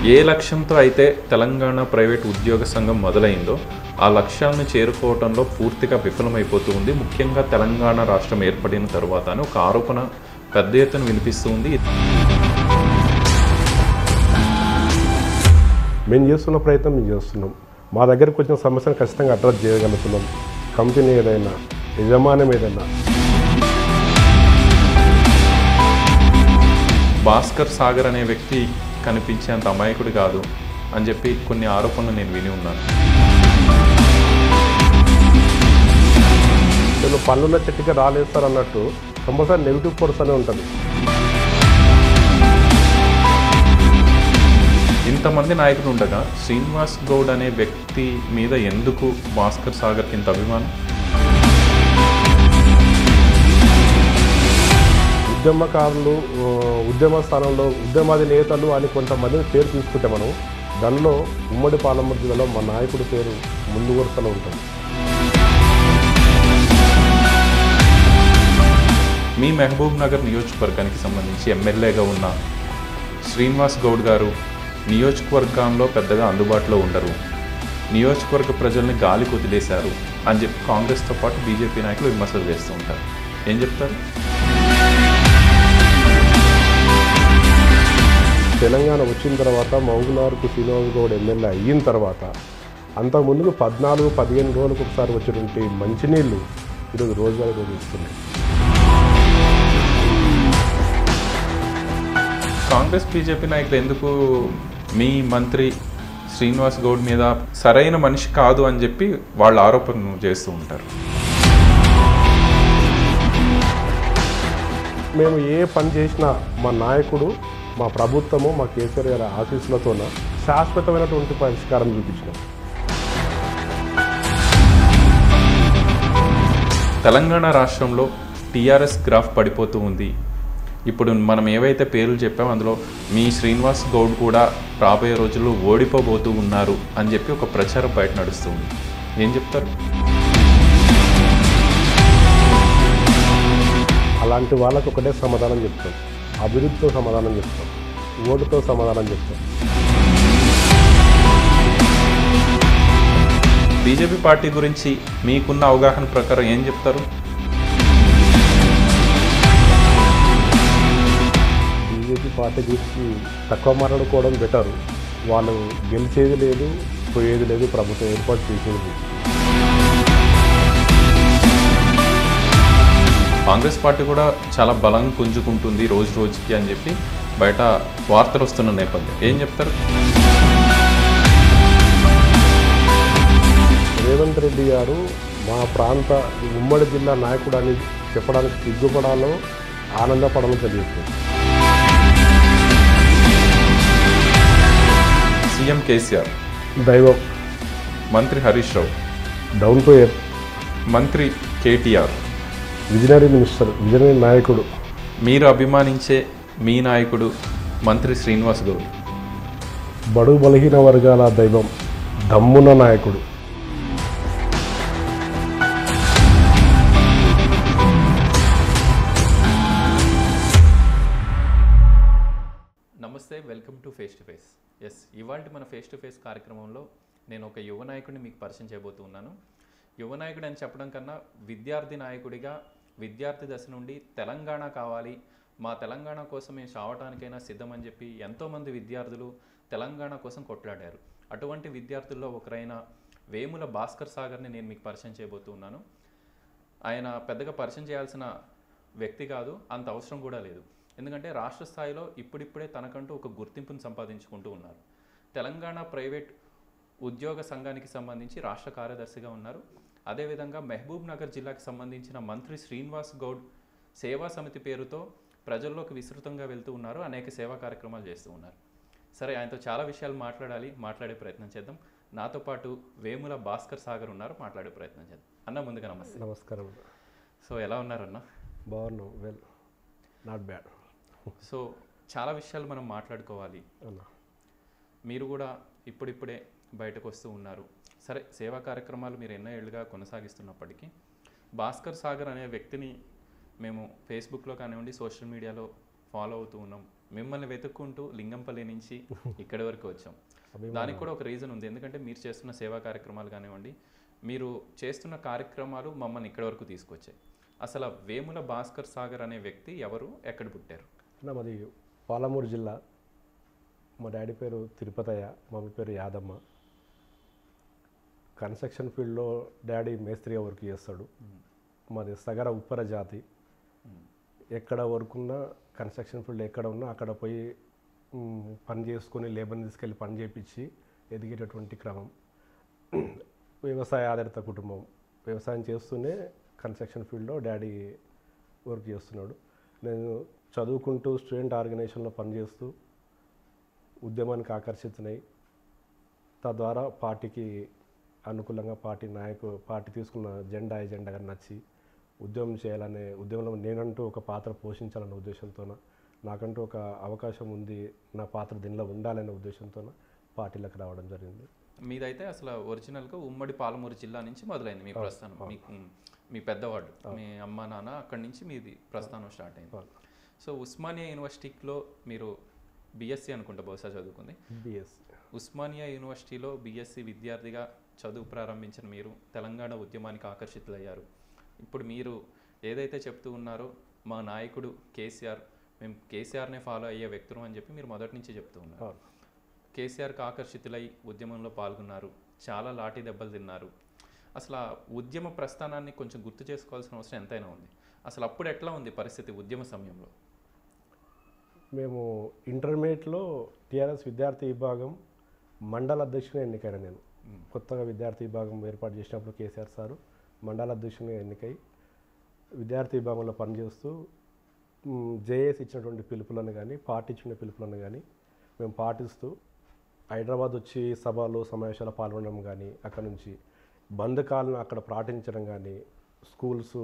ఏ లక్ష్యంతో అయితే తెలంగాణ ప్రైవేట్ ఉద్యోగ సంఘం మొదలైందో ఆ లక్ష్యాలను చేరుకోవడంలో పూర్తిగా విఫలమైపోతూ ఉంది ముఖ్యంగా తెలంగాణ రాష్ట్రం ఏర్పడిన తరువాత అని ఒక ఆరోపణ పెద్ద ఎత్తున వినిపిస్తూ ఉంది మేము చేస్తున్న ప్రయత్నం మేము చేస్తున్నాం మా దగ్గరకు వచ్చిన సమస్యను ఖచ్చితంగా అడ్రస్ చేయగలుగుతున్నాం కంపెనీ ఏదైనా యజమానం ఏదైనా భాస్కర్ సాగర్ అనే వ్యక్తి కనిపించేంత అమాయకుడు కాదు అని చెప్పి కొన్ని ఆరోపణలు నేను విని ఉన్నాను నేను పనున్న చెట్టుకి రాలేస్తారు అన్నట్టు కంపల్సరీ నెగిటివ్ ఫోర్స్ అనే ఉంటుంది ఇంతమంది నాయకులు ఉండగా శ్రీనివాస్ గౌడ్ అనే వ్యక్తి మీద ఎందుకు భాస్కర్ సాగర్కి ఇంత అభిమానం ఉద్యమకారులు ఆ, ఉద్యమ స్థానంలో ఉద్యమాది నేతలు అని కొంతమందిని పేరు తీసుకుంటే మనం దానిలో ఉమ్మడి పాలమూరు జిల్లాలో మా నాయకుడి పేరు ముందు వరుసలో ఉంటుంది మీ మహబూబ్ నగర్ నియోజకవర్గానికి సంబంధించి ఎమ్మెల్యేగా ఉన్న శ్రీనివాస్ గౌడ్ గారు నియోజకవర్గంలో పెద్దగా అందుబాటులో ఉండరు నియోజకవర్గ ప్రజల్ని గాలికి వదిలేశారు అని చెప్పి కాంగ్రెస్తో పాటు బీజేపీ నాయకులు విమర్శలు చేస్తూ ఉంటారు ఏం చెప్తారు తెలంగాణ వచ్చిన తర్వాత మౌగునార్కు శ్రీనివాస్ గౌడ్ ఎమ్మెల్యే అయిన తర్వాత అంతకుముందుకు పద్నాలుగు పదిహేను రోజులకు ఒకసారి వచ్చినటువంటి మంచినీళ్ళు ఈరోజు రోజువారీ రోజు ఇస్తున్నాయి కాంగ్రెస్ బీజేపీ నాయకులు ఎందుకు మీ మంత్రి శ్రీనివాస్ గౌడ్ మీద సరైన మనిషి కాదు అని చెప్పి వాళ్ళ ఆరోపణలు చేస్తూ ఉంటారు మేము ఏ పని చేసినా మా నాయకుడు మా ప్రభుత్వము మా కేసీఆర్ గారి ఆశీస్సులతోన శాశ్వతమైనటువంటి పరిష్కారం చూపించినాం తెలంగాణ రాష్ట్రంలో టీఆర్ఎస్ గ్రాఫ్ పడిపోతూ ఉంది ఇప్పుడు మనం ఏవైతే పేర్లు చెప్పామో అందులో మీ శ్రీనివాస్ గౌడ్ కూడా రాబోయే రోజుల్లో ఓడిపోబోతూ ఉన్నారు అని చెప్పి ఒక ప్రచారం బయట నడుస్తూ ఉంది ఏం చెప్తారు అలాంటి వాళ్ళకు ఒకటే సమాధానం చెప్తాం అభివృద్ధితో సమాధానం చెప్తాం ఓటుతో సమాధానం చెప్తాం బీజేపీ పార్టీ గురించి మీకున్న అవగాహన ప్రకారం ఏం చెప్తారు బీజేపీ పార్టీ గురించి తక్కువ మాట్లాడుకోవడం బెటర్ వాళ్ళు గెలిచేది లేదు పోయేది లేదు ప్రభుత్వం ఏర్పాటు చేసేది లేదు కాంగ్రెస్ పార్టీ కూడా చాలా బలం పుంజుకుంటుంది రోజు రోజుకి అని చెప్పి బయట వార్తలు వస్తున్న నేపథ్యం ఏం చెప్తారు రేవంత్ రెడ్డి గారు మా ప్రాంత ఉమ్మడి జిల్లా నాయకుడు అని చెప్పడానికి సిగ్గుపడాలో ఆనందపడాలో తెలియదు సీఎం కేసీఆర్ దైవం మంత్రి Harish Rao down to earth మంత్రి కేటీఆర్ విజనరీ మినిస్టర్ విజనరీ నాయకుడు మీరు అభిమానించే మీ నాయకుడు మంత్రి శ్రీనివాస్ గౌడ్ బడుగు బలహీన వర్గాల దైవం దమ్మున్న నాయకుడు నమస్తే welcome to face to face ఎస్ ఇవాళ మన ఫేస్ టు ఫేస్ కార్యక్రమంలో నేను ఒక యువ నాయకుడిని మీకు పరిచయం చేయబోతున్నాను యువ నాయకుడు అని చెప్పడం కన్నా విద్యార్థి నాయకుడిగా విద్యార్థి దశ నుండి తెలంగాణ కావాలి మా తెలంగాణ కోసం మేము చావటానికైనా సిద్ధమని చెప్పి ఎంతోమంది విద్యార్థులు తెలంగాణ కోసం కొట్లాడారు అటువంటి విద్యార్థుల్లో ఒకరైన వేముల భాస్కర్ సాగర్ని నేను మీకు పరిచయం చేయబోతున్నాను ఆయన పెద్దగా పరిచయం చేయాల్సిన వ్యక్తి కాదు అంత అవసరం కూడా లేదు ఎందుకంటే రాష్ట్ర స్థాయిలో ఇప్పుడిప్పుడే తనకంటూ ఒక గుర్తింపును సంపాదించుకుంటూ ఉన్నారు తెలంగాణ ప్రైవేట్ ఉద్యోగ సంఘానికి సంబంధించి రాష్ట్ర కార్యదర్శిగా ఉన్నారు అదేవిధంగా మహబూబ్ నగర్ జిల్లాకి సంబంధించిన మంత్రి శ్రీనివాస్ గౌడ్ సేవా సమితి పేరుతో ప్రజల్లోకి విస్తృతంగా వెళ్తూ ఉన్నారు అనేక సేవా కార్యక్రమాలు చేస్తూ ఉన్నారు సరే ఆయనతో చాలా విషయాలు మాట్లాడాలి మాట్లాడే ప్రయత్నం చేద్దాం నాతో పాటు వేముల భాస్కర్ సాగర్ ఉన్నారు మాట్లాడే ప్రయత్నం చేద్దాం అన్న ముందుగా నమస్తే నమస్కారం సో ఎలా ఉన్నారన్న బాగున్నాం వెల్ నాట్ బ్యాడ్ సో చాలా విషయాలు మనం మాట్లాడుకోవాలి అన్న మీరు కూడా ఇప్పుడిప్పుడే బయటకు వస్తూ ఉన్నారు సరే సేవా కార్యక్రమాలు మీరు ఎన్నో ఏళ్ళుగా కొనసాగిస్తున్నప్పటికీ భాస్కర్ సాగర్ అనే వ్యక్తిని మేము ఫేస్బుక్లో కానివ్వండి సోషల్ మీడియాలో ఫాలో అవుతూ ఉన్నాం మిమ్మల్ని వెతుక్కుంటూ లింగంపల్లి నుంచి ఇక్కడి వరకు వచ్చాం దానికి కూడా ఒక రీజన్ ఉంది ఎందుకంటే మీరు చేస్తున్న సేవా కార్యక్రమాలు కానివ్వండి మీరు చేస్తున్న కార్యక్రమాలు మమ్మల్ని ఇక్కడి వరకు తీసుకొచ్చాయి అసలు ఆ వేముల భాస్కర్ సాగర్ అనే వ్యక్తి ఎవరు ఎక్కడ పుట్టారు అన్న మాది పాలమూరు జిల్లా మా డాడీ పేరు తిరుపతయ్య మమ్మీ పేరు యాదమ్మ కన్స్ట్రక్షన్ ఫీల్డ్లో డాడీ మేస్త్రిగా వర్క్ చేస్తాడు మాది సగర ఉప్పర జాతి ఎక్కడ వర్క్ ఉన్నా కన్స్ట్రక్షన్ ఫీల్డ్ ఎక్కడ ఉన్నా అక్కడ పోయి మ్, పని చేసుకొని లేబర్ని తీసుకెళ్ళి పని చేపించి ఎదిగేటటువంటి క్రమం వ్యవసాయ ఆధారిత కుటుంబం వ్యవసాయం చేస్తూనే కన్స్ట్రక్షన్ ఫీల్డ్లో డాడీ వర్క్ చేస్తున్నాడు నేను చదువుకుంటూ స్టూడెంట్ ఆర్గనైజేషన్లో పనిచేస్తూ ఉద్యమానికి ఆకర్షితున్నై తద్వారా పార్టీకి అనుకూలంగా పార్టీ నాయకు పార్టీ తీసుకున్న జెండా ఎజెండాగా నచ్చి ఉద్యమం చేయాలనే ఉద్యమంలో నేనంటూ ఒక పాత్ర పోషించాలనే ఉద్దేశంతోన నాకంటూ ఒక అవకాశం ఉంది నా పాత్ర దీనిలో ఉండాలనే ఉద్దేశంతోన పార్టీలకు రావడం జరిగింది మీదైతే అసలు ఒరిజినల్గా ఉమ్మడి పాలమూరు జిల్లా నుంచి మొదలైంది మీ ప్రస్థానం మీకు మీ పెద్దవాళ్ళు మీ అమ్మ నాన్న అక్కడి నుంచి మీది ప్రస్థానం స్టార్ట్ అయింది సో ఉస్మానియా యూనివర్సిటీలో మీరు బీఎస్సీ అనుకుంటా బహుశా చదువుకుంది బిఎస్ ఉస్మానియా యూనివర్సిటీలో బీఎస్సీ విద్యార్థిగా చదువు ప్రారంభించిన మీరు తెలంగాణ ఉద్యమానికి ఆకర్షితులయ్యారు ఇప్పుడు మీరు ఏదైతే చెప్తూ ఉన్నారో మా నాయకుడు కేసీఆర్ మేము కేసీఆర్నే ఫాలో అయ్యే వ్యక్తులు అని చెప్పి మీరు మొదటి నుంచి చెప్తూ ఉన్నారు అవును. కేసీఆర్కి ఆకర్షితులై ఉద్యమంలో పాల్గొన్నారు చాలా లాఠీ దెబ్బలు తిన్నారు అసలు ఆ ఉద్యమ ప్రస్థానాన్ని కొంచెం గుర్తు చేసుకోవాల్సిన అవసరం ఎంతైనా ఉంది అసలు అప్పుడు ఎట్లా ఉంది పరిస్థితి ఉద్యమ సమయంలో మేము ఇంటర్మీడియట్లో టీఆర్ఎస్ విద్యార్థి విభాగం మండల అధ్యక్షుని ఎన్నికైన నేను కొత్తగా విద్యార్థి విభాగం ఏర్పాటు చేసినప్పుడు కేసీఆర్ సారు మండల అధ్యక్షునిగా ఎన్నికై విద్యార్థి విభాగంలో పనిచేస్తూ జేఏసి ఇచ్చినటువంటి పిలుపులను కానీ పార్టీ ఇచ్చిన పిలుపులను కానీ మేము పాటిస్తూ హైదరాబాద్ వచ్చి సభలు సమావేశాలు పాల్గొనడం కానీ అక్కడ నుంచి బంద్ కాలను అక్కడ పాటించడం కానీ స్కూల్స్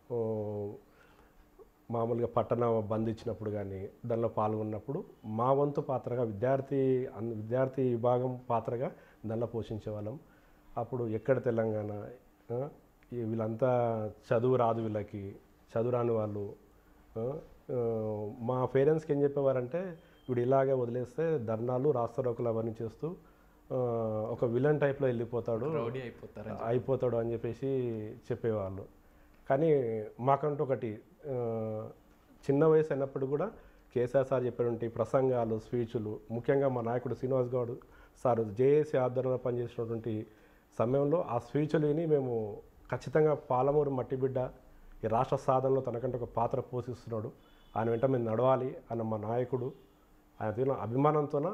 మామూలుగా పట్టణ బంద్ ఇచ్చినప్పుడు కానీ దానిలో పాల్గొన్నప్పుడు మా వంతు పాత్రగా విద్యార్థి అన్- విద్యార్థి విభాగం పాత్రగా దానిలో పోషించే వాళ్ళం అప్పుడు ఎక్కడ తెలంగాణ ఆ, ఈ వీళ్ళంతా చదువు రాదు వీళ్ళకి చదువు రాని వాళ్ళు ఆ, ఆ, మా పేరెంట్స్కి ఏం చెప్పేవారంటే వీడు ఇలాగే వదిలేస్తే ధర్నాలు రాస్తారోకులు అవన్నీ చేస్తూ ఆ, ఒక విలన్ టైప్లో వెళ్ళిపోతాడు రౌడీ అయిపోతారు అయిపోతాడు అని చెప్పేసి చెప్పేవాళ్ళు కానీ మాకంటూ ఒకటి ఆ, చిన్న వయసు అయినప్పుడు కూడా కేసీఆర్ సార్ చెప్పినటువంటి ప్రసంగాలు స్పీచ్లు ముఖ్యంగా మా నాయకుడు శ్రీనివాస్ గౌడ్ సార్ జేఏసీ ఆధ్వర్యంలో పనిచేసినటువంటి సమయంలో ఆ స్పీచ్లు విని మేము ఖచ్చితంగా పాలమూరు మట్టిబిడ్డ ఈ రాష్ట్ర సాధనలో తనకంటే ఒక పాత్ర పోషిస్తున్నాడు ఆయన వెంట మేము నడవాలి అన్న మా నాయకుడు ఆయన తీరిన అభిమానంతోన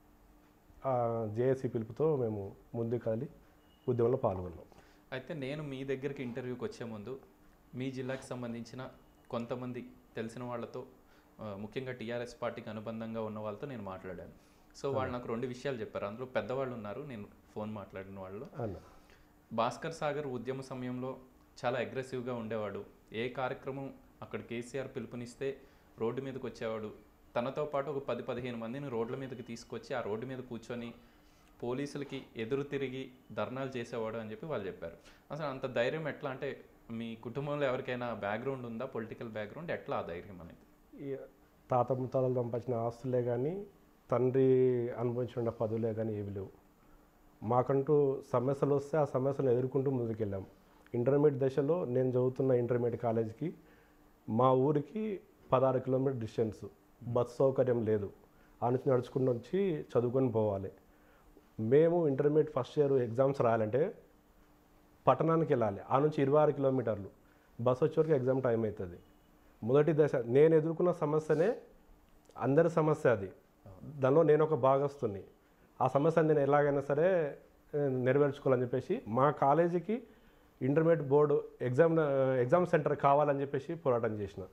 జేఏసీ పిలుపుతో మేము ముందుకు కదిలి ఉద్యమంలో పాల్గొన్నాం అయితే నేను మీ దగ్గరికి ఇంటర్వ్యూకి వచ్చే ముందు మీ జిల్లాకి సంబంధించిన కొంతమంది తెలిసిన వాళ్ళతో ఆ, ముఖ్యంగా టీఆర్ఎస్ పార్టీకి అనుబంధంగా ఉన్న వాళ్ళతో నేను మాట్లాడాను సో వాళ్ళు నాకు రెండు విషయాలు చెప్పారు అందులో పెద్దవాళ్ళు ఉన్నారు నేను ఫోన్ మాట్లాడిన వాళ్ళు అన్న భాస్కర్ సాగర్ ఉద్యమ సమయంలో చాలా అగ్రెసివ్గా ఉండేవాడు ఏ కార్యక్రమం అక్కడ కేసీఆర్ పిలుపునిస్తే రోడ్డు మీదకి వచ్చేవాడు తనతో పాటు ఒక పది పదిహేను మందిని రోడ్ల మీదకి తీసుకొచ్చి ఆ రోడ్డు మీద కూర్చొని పోలీసులకి ఎదురు తిరిగి ధర్నాలు చేసేవాడు అని చెప్పి వాళ్ళు చెప్పారు అసలు అంత ధైర్యం ఎట్లా అంటే మీ కుటుంబంలో ఎవరికైనా బ్యాక్గ్రౌండ్ ఉందా పొలిటికల్ బ్యాక్గ్రౌండ్ ఎట్లా ఆ ధైర్యం అనేది ఈ తాత ముత్తాతలు సంపాదించిన ఆస్తులే కానీ తండ్రి అనుభవించిన పదవులే కానీ ఏవి లేవు మాకంటూ సమస్యలు వస్తే ఆ సమస్యలను ఎదుర్కొంటూ ముందుకెళ్ళాం ఇంటర్మీడియట్ దశలో నేను చదువుతున్న ఇంటర్మీడియట్ కాలేజీకి మా ఊరికి పదహారు కిలోమీటర్ డిస్టెన్స్ బస్ సౌకర్యం లేదు ఆ నుంచి నడుచుకుంటూ వచ్చి చదువుకొని పోవాలి మేము ఇంటర్మీడియట్ ఫస్ట్ ఇయర్ ఎగ్జామ్స్ రాయాలంటే పట్టణానికి వెళ్ళాలి ఆ నుంచి ఇరవై ఆరు కిలోమీటర్లు బస్ వచ్చేవరకు ఎగ్జామ్ టైం అవుతుంది మొదటి దశ నేను ఎదుర్కొన్న సమస్యనే అందరి సమస్య అది దానిలో నేను ఒక భాగస్తుని ఆ సమస్యను నేను ఎలాగైనా సరే ఆ, నెరవేర్చుకోవాలని చెప్పేసి మా కాలేజీకి intermediate board exam exam centre కావాలని చెప్పేసి పోరాటం చేసిన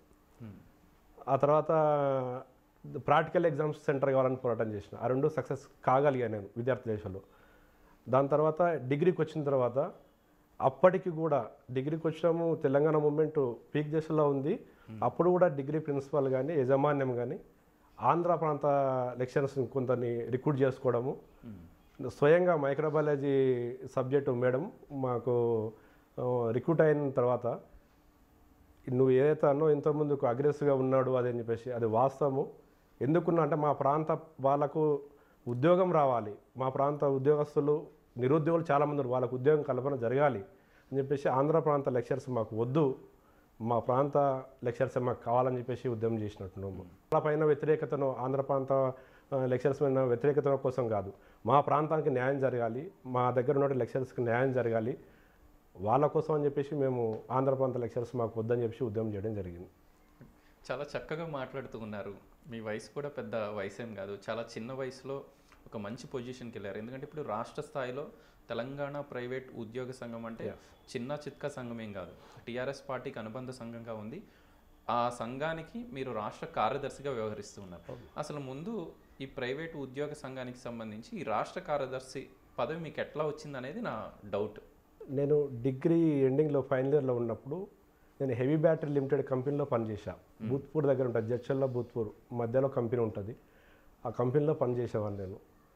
ఆ తర్వాత ప్రాక్టికల్ ఎగ్జామ్స్ సెంటర్ కావాలని పోరాటం చేసిన ఆ రెండు సక్సెస్ కాగలిగాను నేను విద్యార్థి దశలో దాని తర్వాత డిగ్రీకి వచ్చిన తర్వాత అప్పటికి కూడా డిగ్రీకి వచ్చాము తెలంగాణ మూమెంట్ పీక్ దశలో ఉంది అప్పుడు కూడా డిగ్రీ ప్రిన్సిపాల్ కానీ యజమాన్యం కానీ ఆంధ్ర ప్రాంత లెక్చరర్స్ కొంతని రిక్రూట్ చేసుకోవడము స్వయంగా మైక్రోబయాలజీ సబ్జెక్టు మేడం మాకు రిక్రూట్ అయిన తర్వాత నువ్వు ఏదైతే అన్నో ఇంతకుముందుకు అగ్రెసివ్గా ఉన్నాడు అది అని చెప్పేసి అది వాస్తవము ఎందుకున్నా అంటే మా ప్రాంత వాళ్ళకు ఉద్యోగం రావాలి మా ప్రాంత ఉద్యోగస్తులు నిరుద్యోగులు చాలామంది ఉన్నారు వాళ్ళకు ఉద్యోగం కల్పన జరగాలి అని చెప్పేసి ఆంధ్ర ప్రాంత లెక్చర్స్ మాకు వద్దు మా ప్రాంత లెక్చర్స్ మాకు కావాలని చెప్పేసి ఉద్యమం చేసినట్టున్నాము వాళ్ళ పైన వ్యతిరేకతను ఆంధ్ర ప్రాంత ఆ, లెక్చర్స్ పైన వ్యతిరేకత కోసం కాదు మా ప్రాంతానికి న్యాయం జరగాలి మా దగ్గర ఉన్న లెక్చర్స్కి న్యాయం జరగాలి వాళ్ళ కోసం అని చెప్పేసి మేము ఆంధ్ర ప్రాంత లెక్చర్స్ మాకు వద్దని చెప్పేసి ఉద్యమం చేయడం జరిగింది చాలా చక్కగా మాట్లాడుతూ ఉన్నారు మీ వయసు కూడా పెద్ద వయసు ఏం కాదు చాలా చిన్న వయసులో ఒక మంచి పొజిషన్కి వెళ్ళారు ఎందుకంటే ఇప్పుడు రాష్ట్ర స్థాయిలో తెలంగాణ ప్రైవేట్ ఉద్యోగ సంఘం అంటే చిన్న చిత్క సంఘం ఏం కాదు టీఆర్ఎస్ పార్టీకి అనుబంధ సంఘంగా ఉంది ఆ సంఘానికి మీరు రాష్ట్ర కార్యదర్శిగా వ్యవహరిస్తూ ఉన్నారు అసలు ముందు ఈ ప్రైవేట్ ఉద్యోగ సంఘానికి సంబంధించి ఈ రాష్ట్ర కార్యదర్శి పదవి మీకు ఎట్లా వచ్చింది అనేది నా డౌట్ నేను డిగ్రీ ఎండింగ్లో ఫైనల్ ఇయర్లో ఉన్నప్పుడు నేను హెవీ బ్యాటరీ లిమిటెడ్ కంపెనీలో పనిచేసా భూత్పూర్ దగ్గర ఉంటుంది జడ్చల్లో భూత్పూర్ మధ్యలో కంపెనీ ఉంటుంది ఆ కంపెనీలో పనిచేసేవాడిని నేను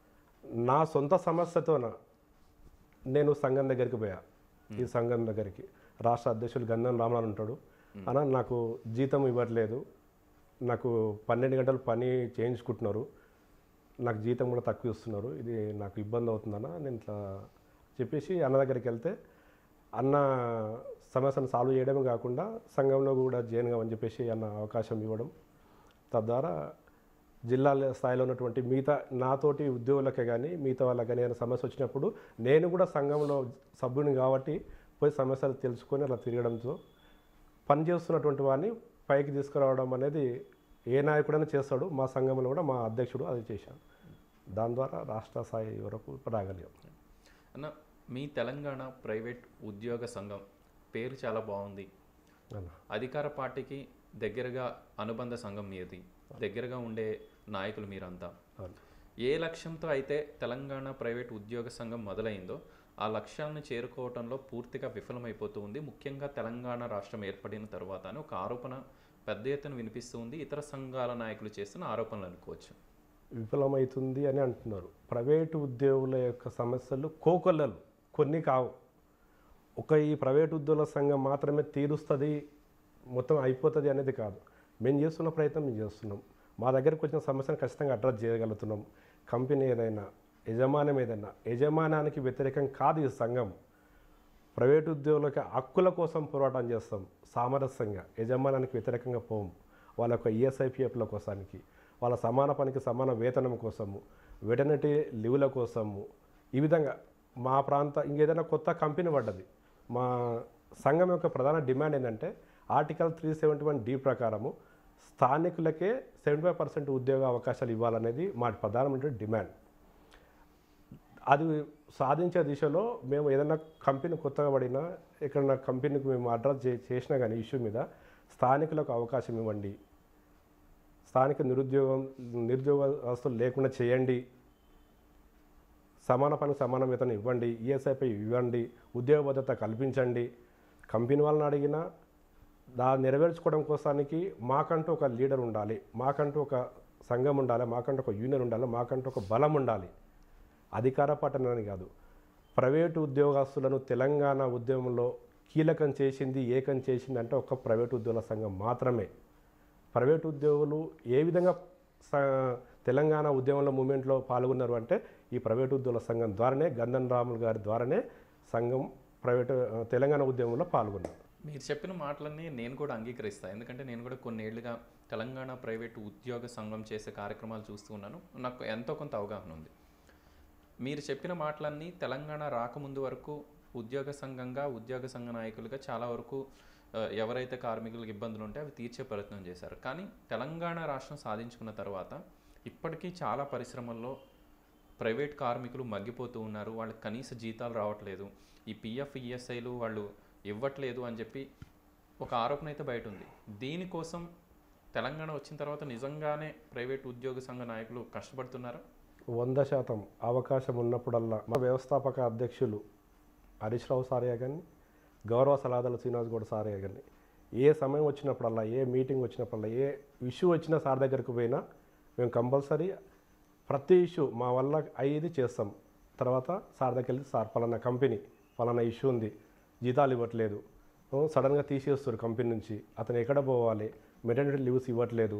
నా సొంత సమస్యతోన నేను సంఘం దగ్గరికి పోయా ఈ సంఘం దగ్గరికి రాష్ట్ర అధ్యక్షులు గంధం రామనాథ్ ఉంటాడు అన్న నాకు జీతం ఇవ్వట్లేదు నాకు పన్నెండు గంటలు పని చేయించుకుంటున్నారు నాకు జీతం కూడా తక్కువ ఇస్తున్నారు ఇది నాకు ఇబ్బంది అవుతుందన్న నేను ఇట్లా చెప్పేసి అన్న దగ్గరికి వెళ్తే అన్న సమస్యను సాల్వ్ చేయడమే కాకుండా సంఘంలో కూడా జాయిన్ కావని చెప్పేసి అన్న అవకాశం ఇవ్వడం తద్వారా జిల్లా స్థాయిలో ఉన్నటువంటి మిగతా నాతోటి ఉద్యోగులకే కానీ మిగతా వాళ్ళకి కానీ ఏదైనా సమస్య వచ్చినప్పుడు నేను కూడా సంఘంలో సభ్యుని కాబట్టి పోయి సమస్యలు తెలుసుకొని అలా తిరగడంతో పనిచేస్తున్నటువంటి వాడిని పైకి తీసుకురావడం అనేది ఏ నాయకుడైనా చేస్తాడు మా సంఘంలో కూడా మా అధ్యక్షుడు అది చేశాడు దాని ద్వారా రాష్ట్ర స్థాయి వరకు రాగలిగాం అన్న మీ తెలంగాణ ప్రైవేట్ ఉద్యోగ సంఘం పేరు చాలా బాగుంది అన్న అధికార పార్టీకి దగ్గరగా అనుబంధ సంఘం మీది దగ్గరగా ఉండే నాయకులు మీరంతా అవును. ఏ లక్ష్యంతో అయితే తెలంగాణ ప్రైవేట్ ఉద్యోగ సంఘం మొదలైందో ఆ లక్ష్యాలను చేరుకోవడంలో పూర్తిగా విఫలమైపోతూ ఉంది ముఖ్యంగా తెలంగాణ రాష్ట్రం ఏర్పడిన తర్వాత అని ఒక ఆరోపణ పెద్ద ఎత్తున వినిపిస్తూ ఉంది ఇతర సంఘాల నాయకులు చేస్తున్న ఆరోపణలు అనుకోవచ్చు విఫలమవుతుంది అని అంటున్నారు ప్రైవేటు ఉద్యోగుల యొక్క సమస్యలు కోకొల్లలు కొన్ని కావు ఒక ఈ ప్రైవేట్ ఉద్యోగుల సంఘం మాత్రమే తీరుస్తుంది మొత్తం అయిపోతుంది అనేది కాదు మేము చేస్తున్న ప్రయత్నం మేము చేస్తున్నాం మా దగ్గరకు వచ్చిన సమస్యను ఖచ్చితంగా అడ్రస్ చేయగలుగుతున్నాం కంపెనీ ఏదైనా యజమానం ఏదైనా యజమానానికి వ్యతిరేకం కాదు ఈ సంఘం ప్రైవేట్ ఉద్యోగులకి హక్కుల కోసం పోరాటం చేస్తాం సామరస్యంగా యజమానానికి వ్యతిరేకంగా పోము వాళ్ళ యొక్క ఈఎస్ఐపిఎఫ్ల కోసానికి వాళ్ళ సమాన పనికి సమాన వేతనం కోసము వెటర్నిటీ లీవ్ల కోసము ఈ విధంగా మా ప్రాంత ఇంకేదైనా కొత్త కంపెనీ పడ్డది మా సంఘం యొక్క ప్రధాన డిమాండ్ ఏంటంటే article three seventy one D ప్రకారము స్థానికులకే సెవెంటీ ఫైవ్ పర్సెంట్ ఉద్యోగ అవకాశాలు ఇవ్వాలనేది మా ప్రధానమైన డిమాండ్ అది సాధించే దిశలో మేము ఏదైనా కంపెనీ కొత్తగా పడినా ఎక్కడన్నా కంపెనీకి మేము అడ్రస్ చే చేసినా కానీ ఇష్యూ మీద స్థానికులకు అవకాశం ఇవ్వండి స్థానిక నిరుద్యోగం నిరుద్యోగస్తులు లేకుండా చేయండి సమాన పనికి సమాన వేతనం ఇవ్వండి ఈఎస్ఐపై ఇవ్వండి ఉద్యోగ భద్రత కల్పించండి కంపెనీ వాళ్ళని అడిగినా దా నెరవేర్చుకోవడం కోసానికి మాకంటూ ఒక లీడర్ ఉండాలి మాకంటూ ఒక సంఘం ఉండాలి మాకంటూ ఒక యూనియన్ ఉండాలి మాకంటూ ఒక బలం ఉండాలి అధికార పట్టణాన్ని కాదు ప్రైవేటు ఉద్యోగస్తులను తెలంగాణ ఉద్యమంలో కీలకం చేసింది ఏకం చేసింది అంటే ఒక ప్రైవేటు ఉద్యోగుల సంఘం మాత్రమే ప్రైవేటు ఉద్యోగులు ఏ విధంగా స- తెలంగాణ ఉద్యమంలో మూమెంట్లో పాల్గొన్నారు అంటే ఈ ప్రైవేటు ఉద్యోగుల సంఘం ద్వారానే గంధన్ రాములు గారి ద్వారానే సంఘం ప్రైవేటు ఆ, తెలంగాణ ఉద్యమంలో పాల్గొన్నారు మీరు చెప్పిన మాటలన్నీ నేను కూడా అంగీకరిస్తాను ఎందుకంటే నేను కూడా కొన్నేళ్లుగా తెలంగాణ ప్రైవేటు ఉద్యోగ సంఘం చేసే కార్యక్రమాలు చూస్తూ ఉన్నాను నాకు ఎంతో కొంత అవగాహన ఉంది మీరు చెప్పిన మాటలన్నీ తెలంగాణ రాకముందు వరకు ఉద్యోగ సంఘంగా ఉద్యోగ సంఘ నాయకులుగా చాలా వరకు ఆ, ఎవరైతే కార్మికులకు ఇబ్బందులు ఉంటే అవి తీర్చే ప్రయత్నం చేశారు కానీ తెలంగాణ రాష్ట్రం సాధించుకున్న తర్వాత ఇప్పటికీ చాలా పరిశ్రమల్లో ప్రైవేట్ కార్మికులు మగ్గిపోతూ ఉన్నారు వాళ్ళకి కనీస జీతాలు రావట్లేదు ఈ పిఎఫ్ ఈఎస్ఐలు వాళ్ళు ఇవ్వట్లేదు అని చెప్పి ఒక ఆరోపణ అయితే బయట ఉంది దీనికోసం తెలంగాణ వచ్చిన తర్వాత నిజంగానే ప్రైవేట్ ఉద్యోగ సంఘ నాయకులు కష్టపడుతున్నారా వంద శాతం అవకాశం ఉన్నప్పుడల్లా మా వ్యవస్థాపక అధ్యక్షులు హరీష్ రావు సారయ్య కానీ గౌరవ సలహాదారు శ్రీనివాస్ గౌడ్ సారయ్య కానీ ఏ సమయం వచ్చినప్పుడల్లా ఏ మీటింగ్ వచ్చినప్పుడల్లా ఏ ఇష్యూ వచ్చినా సార్ దగ్గరకు పోయినా మేము కంపల్సరీ ప్రతి ఇష్యూ మా వల్ల అయ్యేది చేస్తాం తర్వాత సార్ దగ్గరికి వెళ్ళి సార్ పలానా కంపెనీ పలానా ఇష్యూ ఉంది జీతాలు ఇవ్వట్లేదు సడన్గా తీసేస్తారు కంపెనీ నుంచి అతను ఎక్కడ పోవాలి మెటర్నిటీ లీవ్స్ ఇవ్వట్లేదు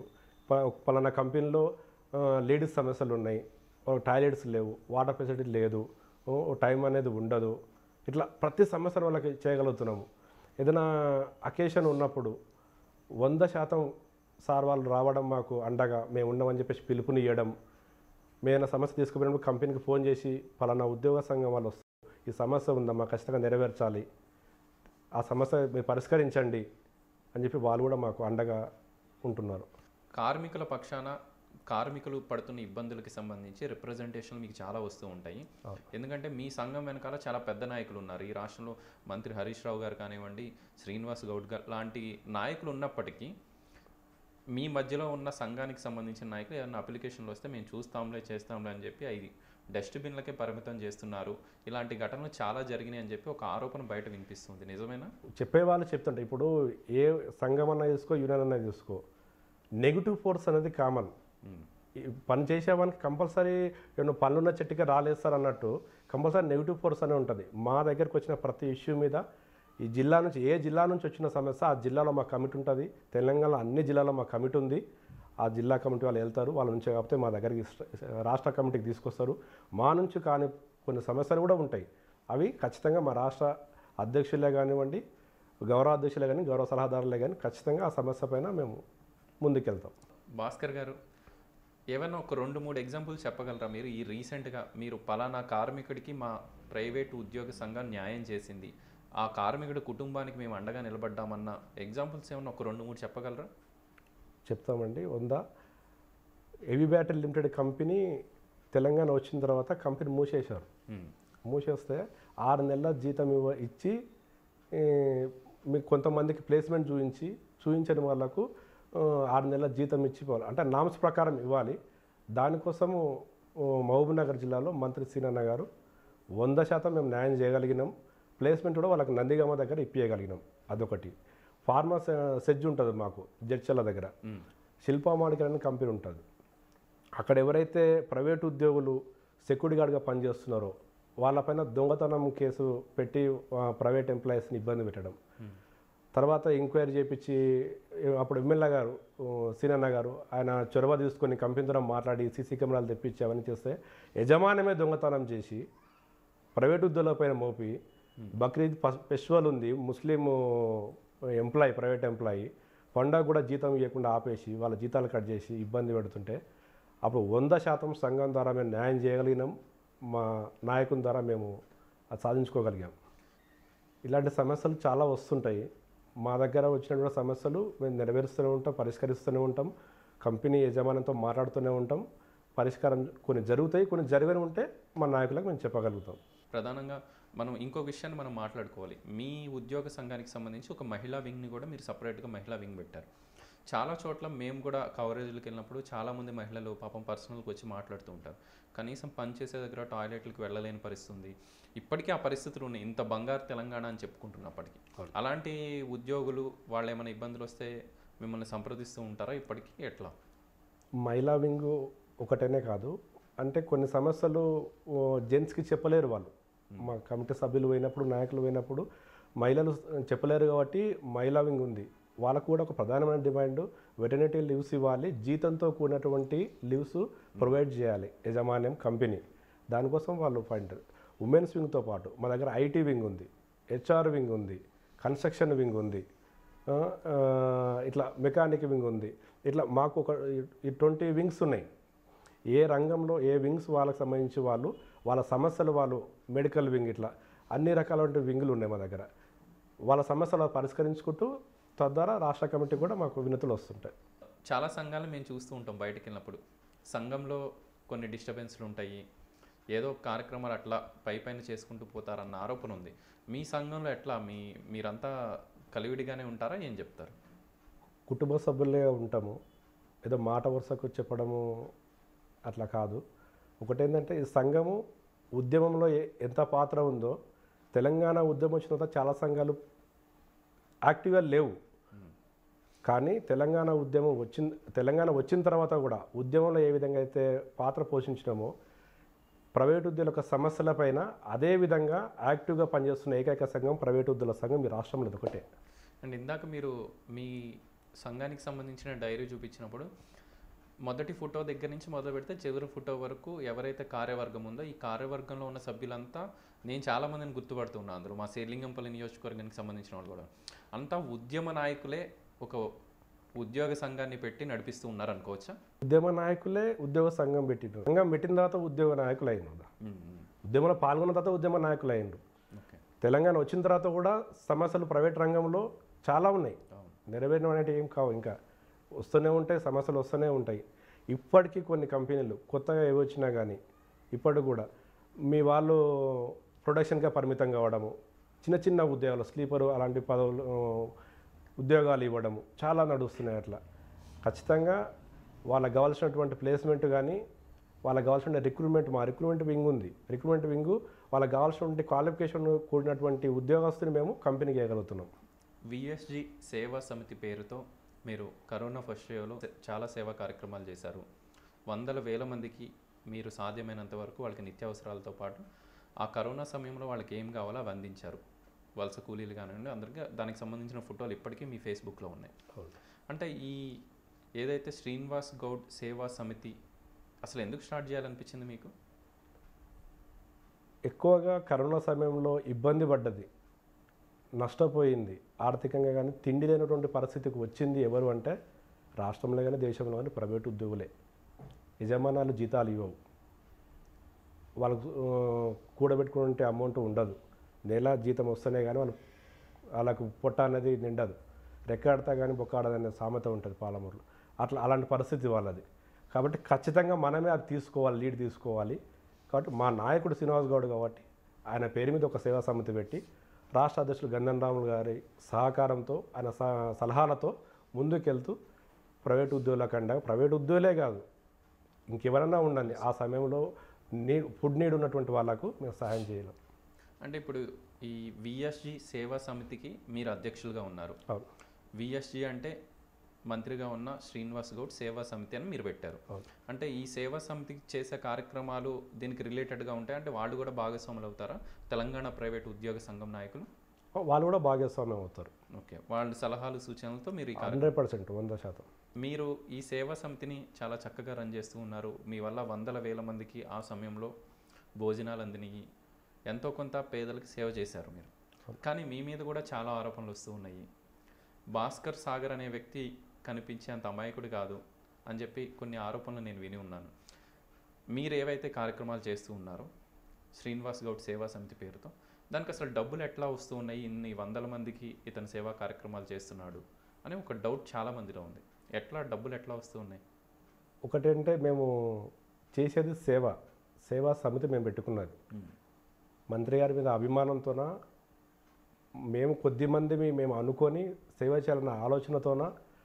ప- పలానా కంపెనీలో ఆ, లేడీస్ సమస్యలు ఉన్నాయి ఓ టాయిలెట్స్ లేవు వాటర్ ఫెసిలిటీ లేదు ఓ ఓ టైం అనేది ఉండదు ఇట్లా ప్రతి సమస్యను వాళ్ళకి చేయగలుగుతున్నాము ఏదైనా అకేషన్ ఉన్నప్పుడు వంద శాతం సార్ వాళ్ళు రావడం మాకు అండగా మేము ఉన్నామని చెప్పేసి పిలుపునియడం మేము సమస్య తీసుకుపోయినప్పుడు కంపెనీకి ఫోన్ చేసి పలానా ఉద్యోగ సంఘం వాళ్ళు వస్తారు ఈ సమస్య ఉందమ్మా ఖచ్చితంగా నెరవేర్చాలి ఆ సమస్య మీరు పరిష్కరించండి అని చెప్పి వాళ్ళు కూడా మాకు అండగా ఉంటున్నారు కార్మికుల పక్షాన కార్మికులు పడుతున్న ఇబ్బందులకి సంబంధించి రిప్రజెంటేషన్లు మీకు చాలా వస్తూ ఉంటాయి అవును. ఎందుకంటే మీ సంఘం వెనకాల చాలా పెద్ద నాయకులు ఉన్నారు ఈ రాష్ట్రంలో మంత్రి హరీష్ రావు గారు కానివ్వండి శ్రీనివాస్ గౌడ్ గారు లాంటి నాయకులు ఉన్నప్పటికీ మీ మధ్యలో ఉన్న సంఘానికి సంబంధించిన నాయకులు ఏదైనా అప్లికేషన్లు వస్తే మేము చూస్తాంలే చేస్తాంలే అని చెప్పి అవి డస్ట్బిన్లకే పరిమితం చేస్తున్నారు ఇలాంటి ఘటనలు చాలా జరిగినాయి అని చెప్పి ఒక ఆరోపణ బయట వినిపిస్తుంది నిజమేనా చెప్పేవాళ్ళు చెప్తుంటే ఇప్పుడు ఏ సంఘం అన్నా తీసుకో యూనియన్ అన్నా తీసుకో నెగిటివ్ ఫోర్స్ అనేది కామన్ ఉమ్. ఈ పని చేసేవానికి కంపల్సరీ ఏమన్నా పనులున్న చెట్టుకే రాలేస్తారు అన్నట్టు కంపల్సరీ నెగిటివ్ ఫోర్స్ అనే ఉంటుంది మా దగ్గరకు వచ్చిన ప్రతి ఇష్యూ మీద ఈ జిల్లా నుంచి ఏ జిల్లా నుంచి వచ్చిన సమస్య ఆ జిల్లాలో మా కమిటీ ఉంటుంది తెలంగాణలో అన్ని జిల్లాలో మా కమిటీ ఉంది ఆ జిల్లా కమిటీ వాళ్ళు వెళ్తారు వాళ్ళ నుంచి కాకపోతే మా దగ్గరికి ఇష్ట- రాష్ట్ర కమిటీకి తీసుకొస్తారు మా నుంచి కాని కొన్ని సమస్యలు కూడా ఉంటాయి అవి ఖచ్చితంగా మా రాష్ట్ర అధ్యక్షులే కానివ్వండి గౌరవ అధ్యక్షులే కానీ గౌరవ సలహాదారులే కానీ ఖచ్చితంగా ఆ సమస్య పైన మేము ముందుకెళ్తాం భాస్కర్ గారు ఏమైనా ఒక రెండు మూడు ఎగ్జాంపుల్స్ చెప్పగలరా మీరు ఈ రీసెంట్గా మీరు పలానా కార్మికుడికి మా ప్రైవేట్ ఉద్యోగ సంఘం న్యాయం చేసింది ఆ కార్మికుడి కుటుంబానికి మేము అండగా నిలబడ్డామన్న ఎగ్జాంపుల్స్ ఏమైనా ఒక రెండు మూడు చెప్పగలరా చెప్తామండి వంద heavy battery limited company Telangana వచ్చిన తర్వాత కంపెనీ మూసేశారు ఉమ్, మూసేస్తే ఆరు నెలల జీతం ఇవ్వ ఇచ్చి ఈ, మీకు కొంతమందికి ప్లేస్మెంట్ చూపించి చూపించని వాళ్ళకు ఆ, ఆరు నెలల జీతం ఇచ్చిపోవాలి అంటే నామ్స్ ప్రకారం ఇవ్వాలి దానికోసము ఓ, మహబూబ్ నగర్ జిల్లాలో మంత్రి సీనన్న గారు వంద శాతం మేము న్యాయం చేయగలిగినాం ప్లేస్మెంట్ కూడా వాళ్ళకి నందిగామ దగ్గర ఇప్పించగలిగినాం అదొకటి ఫార్మా సెజ్ ఉంటుంది మాకు జడ్చల్ల దగ్గర ఉమ్, శిల్పా మాడికల్ అనే కంపెనీ ఉంటుంది అక్కడ ఎవరైతే ప్రైవేట్ ఉద్యోగులు సెక్యూరిటీ గార్డ్గా పనిచేస్తున్నారో వాళ్ళపైన దొంగతనం కేసు పెట్టి ఆ, ప్రైవేట్ ఎంప్లాయీస్ని ఇబ్బంది పెట్టడం తర్వాత ఎంక్వైరీ చేపించి అప్పుడు ఎమ్మెల్యే గారు ఊ, సీనన్న గారు ఆయన చొరవ తీసుకొని కంపెనీ ద్వారా మాట్లాడి సీసీ కెమెరాలు తెప్పించి అవన్నీ చేస్తే యజమానమే దొంగతనం చేసి ప్రైవేట్ ఉద్యోగులపైన మోపి బక్రీద్ ఫస్- ఫెస్టివల్ ఉంది ముస్లిం ఎంప్లాయీ ప్రైవేట్ ఎంప్లాయీ పండగ కూడా జీతం ఇవ్వకుండా ఆపేసి వాళ్ళ జీతాలు కట్ చేసి ఇబ్బంది పెడుతుంటే అప్పుడు వంద శాతం సంఘం ద్వారా మేము న్యాయం చేయగలిగినాం మా నాయకుని ద్వారా మేము అది సాధించుకోగలిగాం ఇలాంటి సమస్యలు చాలా వస్తుంటాయి మా దగ్గర వచ్చినటువంటి సమస్యలు మేము నెరవేరుస్తూనే ఉంటాం పరిష్కరిస్తూనే ఉంటాం కంపెనీ యజమానంతో మాట్లాడుతూనే ఉంటాం పరిష్కారం కొన్ని జరుగుతాయి కొన్ని జరిగిన ఉంటే మా నాయకులకు మేము చెప్పగలుగుతాం ప్రధానంగా మనం ఇంకో విషయాన్ని మనం మాట్లాడుకోవాలి మీ ఉద్యోగ సంఘానికి సంబంధించి ఒక మహిళా వింగ్ని కూడా మీరు సపరేట్గా మహిళా వింగ్ పెట్టారు చాలా చోట్ల మేము కూడా కవరేజ్లకు వెళ్ళినప్పుడు చాలామంది మహిళలు పాపం పర్సనల్కి వచ్చి మాట్లాడుతూ ఉంటారు కనీసం పని చేసే దగ్గర టాయిలెట్లకు వెళ్ళలేని పరిస్థితి ఉంది ఇప్పటికీ ఆ పరిస్థితులు ఉన్నాయి ఇంత బంగారు తెలంగాణ అని చెప్పుకుంటున్నప్పటికీ అలాంటి ఉద్యోగులు వాళ్ళు ఏమైనా ఇబ్బందులు వస్తే మిమ్మల్ని సంప్రదిస్తూ ఉంటారా ఇప్పటికీ ఎట్లా మహిళా వింగ్ ఒకటేనే కాదు అంటే కొన్ని సమస్యలు ఓ, జెంట్స్కి చెప్పలేరు వాళ్ళు మా కమిటీ సభ్యులు పోయినప్పుడు నాయకులు పోయినప్పుడు మహిళలు చెప్పలేరు కాబట్టి మహిళా వింగ్ ఉంది వాళ్ళకు కూడా ఒక ప్రధానమైన డిమాండ్ వెటర్నిటీ లీవ్స్ ఇవ్వాలి జీతంతో కూడినటువంటి లీవ్స్ ప్రొవైడ్ చేయాలి యజమాన్యం కంపెనీ దానికోసం వాళ్ళు పాయింట్ ఉమెన్స్ వింగ్తో పాటు మా దగ్గర ఐటీ వింగ్ ఉంది హెచ్ఆర్ వింగ్ ఉంది కన్స్ట్రక్షన్ వింగ్ ఉంది ఆ, ఆ, ఇట్లా మెకానిక్ వింగ్ ఉంది ఇట్లా మాకు ఒక ఈ ట్వంటీ వింగ్స్ ఉన్నాయి ఏ రంగంలో ఏ వింగ్స్ వాళ్ళకి సంబంధించి వాళ్ళు వాళ్ళ సమస్యలు వాళ్ళు మెడికల్ వింగ్ ఇట్లా అన్ని రకాల వింగులు ఉన్నాయి మా దగ్గర వాళ్ళ సమస్యలు పరిష్కరించుకుంటూ తద్వారా రాష్ట్ర కమిటీ కూడా మాకు వినతులు వస్తుంటాయి చాలా సంఘాలు మేము చూస్తూ ఉంటాం బయటకు వెళ్ళినప్పుడు సంఘంలో కొన్ని డిస్టర్బెన్స్లు ఉంటాయి ఏదో ఒక కార్యక్రమాలు అట్లా పై పైన చేసుకుంటూ పోతారన్న ఆరోపణ ఉంది మీ సంఘంలో ఎట్లా మీ మీరంతా కలివిడిగానే ఉంటారా ఏం చెప్తారు కుటుంబ సభ్యులే ఉంటాము ఏదో మాట వరుసకు చెప్పడము అట్లా కాదు ఒకటేంటంటే ఈ సంఘము ఉద్యమంలో ఏ- ఎంత పాత్ర ఉందో తెలంగాణ ఉద్యమం వచ్చిన తర్వాత చాలా సంఘాలు యాక్టివ్గా లేవు కానీ తెలంగాణ ఉద్యమం వచ్చిన తెలంగాణ వచ్చిన తర్వాత కూడా ఉద్యమంలో ఏ విధంగా అయితే పాత్ర పోషించినామో ప్రైవేట్ ఉద్యోగుల యొక్క సమస్యలపైన అదే విధంగా యాక్టివ్గా పనిచేస్తున్న ఏకైక సంఘం ప్రైవేట్ ఉద్యోగుల సంఘం ఈ రాష్ట్రంలో ఇది ఒకటే అండ్ ఇందాక మీరు మీ సంఘానికి సంబంధించిన డైరీ చూపించినప్పుడు మొదటి ఫోటో దగ్గర నుంచి మొదలు పెడితే చివరి ఫోటో వరకు ఎవరైతే కార్యవర్గం ఉందో ఈ కార్యవర్గంలో ఉన్న సభ్యులంతా నేను చాలా మందిని గుర్తుపడుతున్నా అందులో మా శ్రీలింగంపల్లి నియోజకవర్గానికి సంబంధించిన వాళ్ళు కూడా అంతా ఉద్యమ నాయకులే ఒక ఉద్యోగ సంఘాన్ని పెట్టి నడిపిస్తూ ఉన్నారు అనుకోవచ్చా ఉద్యమ నాయకులే ఉద్యోగ సంఘం పెట్టిండ్రు సంఘం పెట్టిన తర్వాత ఉద్యోగ నాయకులు అయినారు ఉద్యమంలో పాల్గొన్న తర్వాత ఉద్యమ నాయకులు అయ్యిండ్రు ఓకే తెలంగాణ వచ్చిన తర్వాత కూడా సమస్యలు ప్రైవేట్ రంగంలో చాలా ఉన్నాయి అవును నెరవేరిన అనేవి ఏం కావు ఇంకా వస్తూనే ఉంటాయి సమస్యలు వస్తూనే ఉంటాయి ఇప్పటికీ కొన్ని కంపెనీలు కొత్తగా ఏవి వచ్చినా కానీ ఇప్పటికి కూడా మీ వాళ్ళు ప్రొడక్షన్గా పరిమితం కావడము చిన్న చిన్న ఉద్యోగాలు స్లీపరు అలాంటి పదవులు ఆ, ఉద్యోగాలు ఇవ్వడము చాలా నడుస్తున్నాయి అట్లా ఖచ్చితంగా వాళ్ళకి కావాల్సినటువంటి ప్లేస్మెంట్ కానీ వాళ్ళకి కావాల్సిన రిక్రూట్మెంట్ మా రిక్రూట్మెంట్ వింగ్ ఉంది రిక్రూట్మెంట్ వింగ్ వాళ్ళకి కావాల్సినటువంటి క్వాలిఫికేషన్ కూడినటువంటి ఉద్యోగస్తుని మేము కంపెనీకి ఇవ్వగలుగుతున్నాం విఎస్జి సేవా సమితి పేరుతో మీరు కరోనా ఫస్ట్ వేవ్లో చాలా సేవా కార్యక్రమాలు చేశారు వందల వేల మందికి మీరు సాధ్యమైనంత వరకు వాళ్ళకి నిత్యావసరాలతో పాటు ఆ కరోనా సమయంలో వాళ్ళకి ఏం కావాలో అవి అందించారు వలస కూలీలు కానివ్వండి అందరికీ దానికి సంబంధించిన ఫోటోలు ఇప్పటికీ మీ ఫేస్బుక్లో ఉన్నాయి అంటే ఈ ఏదైతే శ్రీనివాస్ గౌడ్ సేవా సమితి అసలు ఎందుకు స్టార్ట్ చేయాలనిపించింది మీకు ఎక్కువగా కరోనా సమయంలో ఇబ్బంది పడ్డది నష్టపోయింది ఆర్థికంగా కానీ తిండి లేనటువంటి పరిస్థితికి వచ్చింది ఎవరు అంటే రాష్ట్రంలో కానీ దేశంలో కానీ ప్రైవేట్ ఉద్యోగులే యజమానాలు జీతాలు ఇవ్వవు వాళ్ళకు ఆ, కూడబెట్టుకునే అమౌంట్ ఉండదు నెల జీతం వస్తేనే కానీ వాళ్ళు వాళ్ళకు పొట్ట అనేది నిండదు రెక్కాడతా కానీ బొక్కాడదనే సామెత ఉంటుంది పాలమూరులో అట్లా అలాంటి పరిస్థితి వాళ్ళది కాబట్టి ఖచ్చితంగా మనమే అది తీసుకోవాలి లీడ్ తీసుకోవాలి కాబట్టి మా నాయకుడు శ్రీనివాస్ గౌడ్ కాబట్టి ఆయన పేరు మీద ఒక సేవా సమితి పెట్టి రాష్ట్ర అధ్యక్షులు గంధన్ రాములు గారి సహకారంతో ఆయన స- సలహాలతో ముందుకెళ్తూ ప్రైవేట్ ఉద్యోగుల కండా ప్రైవేట్ ఉద్యోగులే కాదు ఇంకెవరన్నా ఉండండి ఆ సమయంలో నీ ఫుడ్ నీడ్ ఉన్నటువంటి వాళ్ళకు మేము సహాయం చేయలేం అంటే ఇప్పుడు ఈ విఎస్జి సేవా సమితికి మీరు అధ్యక్షులుగా ఉన్నారు అవును విఎస్జి అంటే మంత్రిగా ఉన్న శ్రీనివాస్ గౌడ్ సేవా సమితి అని మీరు పెట్టారు అవును. అంటే ఈ సేవా సమితికి చేసే కార్యక్రమాలు దీనికి రిలేటెడ్గా ఉంటాయి అంటే వాళ్ళు కూడా భాగస్వాములు అవుతారా తెలంగాణ ప్రైవేట్ ఉద్యోగ సంఘం నాయకులు వాళ్ళు కూడా భాగస్వామ్యం అవుతారు ఓకే వాళ్ళ సలహాలు సూచనలతో మీరు ఈ కార్య- హండ్రెడ్ పర్సెంట్ వంద శాతం మీరు ఈ సేవా సమితిని చాలా చక్కగా రన్ చేస్తూ ఉన్నారు మీ వల్ల వందల వేల మందికి ఆ సమయంలో భోజనాలు అందినాయి ఎంతో కొంత పేదలకు సేవ చేశారు మీరు కానీ మీ మీద కూడా చాలా ఆరోపణలు వస్తూ ఉన్నాయి భాస్కర్ సాగర్ అనే వ్యక్తి కనిపించే అంత అమాయకుడు కాదు అని చెప్పి కొన్ని ఆరోపణలు నేను విని ఉన్నాను మీరు ఏవైతే కార్యక్రమాలు చేస్తూ ఉన్నారో శ్రీనివాస్ గౌడ్ సేవా సమితి పేరుతో దానికి అసలు డబ్బులు ఎట్లా వస్తూ ఉన్నాయి ఇన్ని వందల మందికి ఇతను సేవా కార్యక్రమాలు చేస్తున్నాడు అని ఒక డౌట్ చాలా మందిలో ఉంది ఎట్లా డబ్బులు ఎట్లా వస్తూ ఉన్నాయి ఒకటంటే మేము చేసేది సేవ సేవా సమితి మేము పెట్టుకున్నది మంత్రి గారి మీద అభిమానంతోన మేము కొద్ది మంది మేము అనుకొని సేవ చేయాలన్న ఆలోచనతోన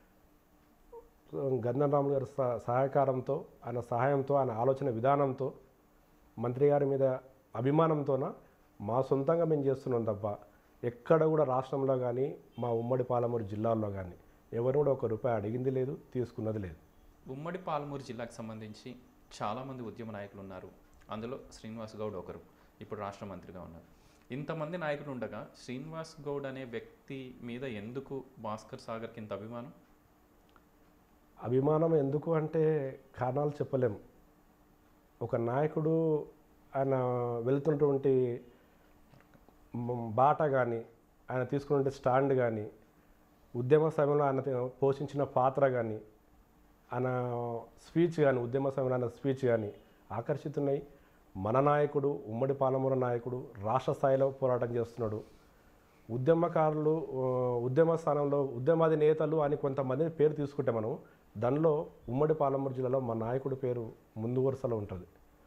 గంధం రాములు గారి సహ- సహకారంతో ఆయన సహాయంతో ఆయన ఆలోచన విధానంతో మంత్రి గారి మీద అభిమానంతోన మా సొంతంగా మేము చేస్తున్నాం తప్ప ఎక్కడ కూడా రాష్ట్రంలో కానీ మా ఉమ్మడి పాలమూరు జిల్లాల్లో కానీ ఎవరు కూడా ఒక రూపాయి అడిగింది లేదు తీసుకున్నది లేదు ఉమ్మడి పాలమూరు జిల్లాకు సంబంధించి చాలామంది ఉద్యమ నాయకులు ఉన్నారు అందులో శ్రీనివాస్ గౌడ్ ఒకరు ఇప్పుడు రాష్ట్ర మంత్రిగా ఉన్నారు ఇంతమంది నాయకులు ఉండగా శ్రీనివాస్ గౌడ్ అనే వ్యక్తి మీద ఎందుకు భాస్కర్ సాగర్కి ఇంత అభిమానం అభిమానం ఎందుకు అంటే కారణాలు చెప్పలేం ఒక నాయకుడు ఆయన వెళ్తున్నటువంటి మ్, బాట కానీ ఆయన తీసుకున్న స్టాండ్ కానీ ఉద్యమ సమయంలో ఆయన తే- పోషించిన పాత్ర కానీ ఆయన స్పీచ్ కానీ ఉద్యమ సమయంలో ఆయన స్పీచ్ కానీ ఆకర్షితున్నాయి మన నాయకుడు ఉమ్మడి పాలమూరు నాయకుడు రాష్ట్ర స్థాయిలో పోరాటం చేస్తున్నాడు ఉద్యమకారులు ఆ, ఉద్యమ స్థానంలో ఉద్యమాది నేతలు అని కొంతమంది పేరు తీసుకుంటే మనం దానిలో ఉమ్మడి పాలమూరు జిల్లాలో మా నాయకుడి పేరు ముందు వరుసలో ఉంటుంది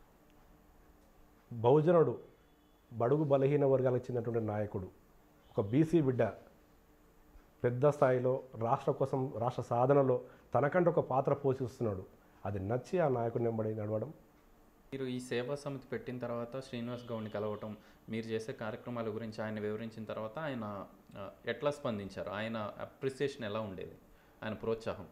బహుజనుడు బడుగు బలహీన వర్గాలకు చెందినటువంటి నాయకుడు ఒక బీసీ బిడ్డ పెద్ద స్థాయిలో రాష్ట్ర కోసం రాష్ట్ర సాధనలో తనకంటే ఒక పాత్ర పోషిస్తున్నాడు అది నచ్చి ఆ నాయకుడిని వెంబడి నడవడం మీరు ఈ సేవా సమితి పెట్టిన తర్వాత శ్రీనివాస్ గౌడ్ని కలవటం మీరు చేసే కార్యక్రమాల గురించి ఆయన వివరించిన తర్వాత ఆయన ఆ, ఎట్లా స్పందించారు ఆయన అప్రిసియేషన్ ఎలా ఉండేది ఆయన ప్రోత్సాహం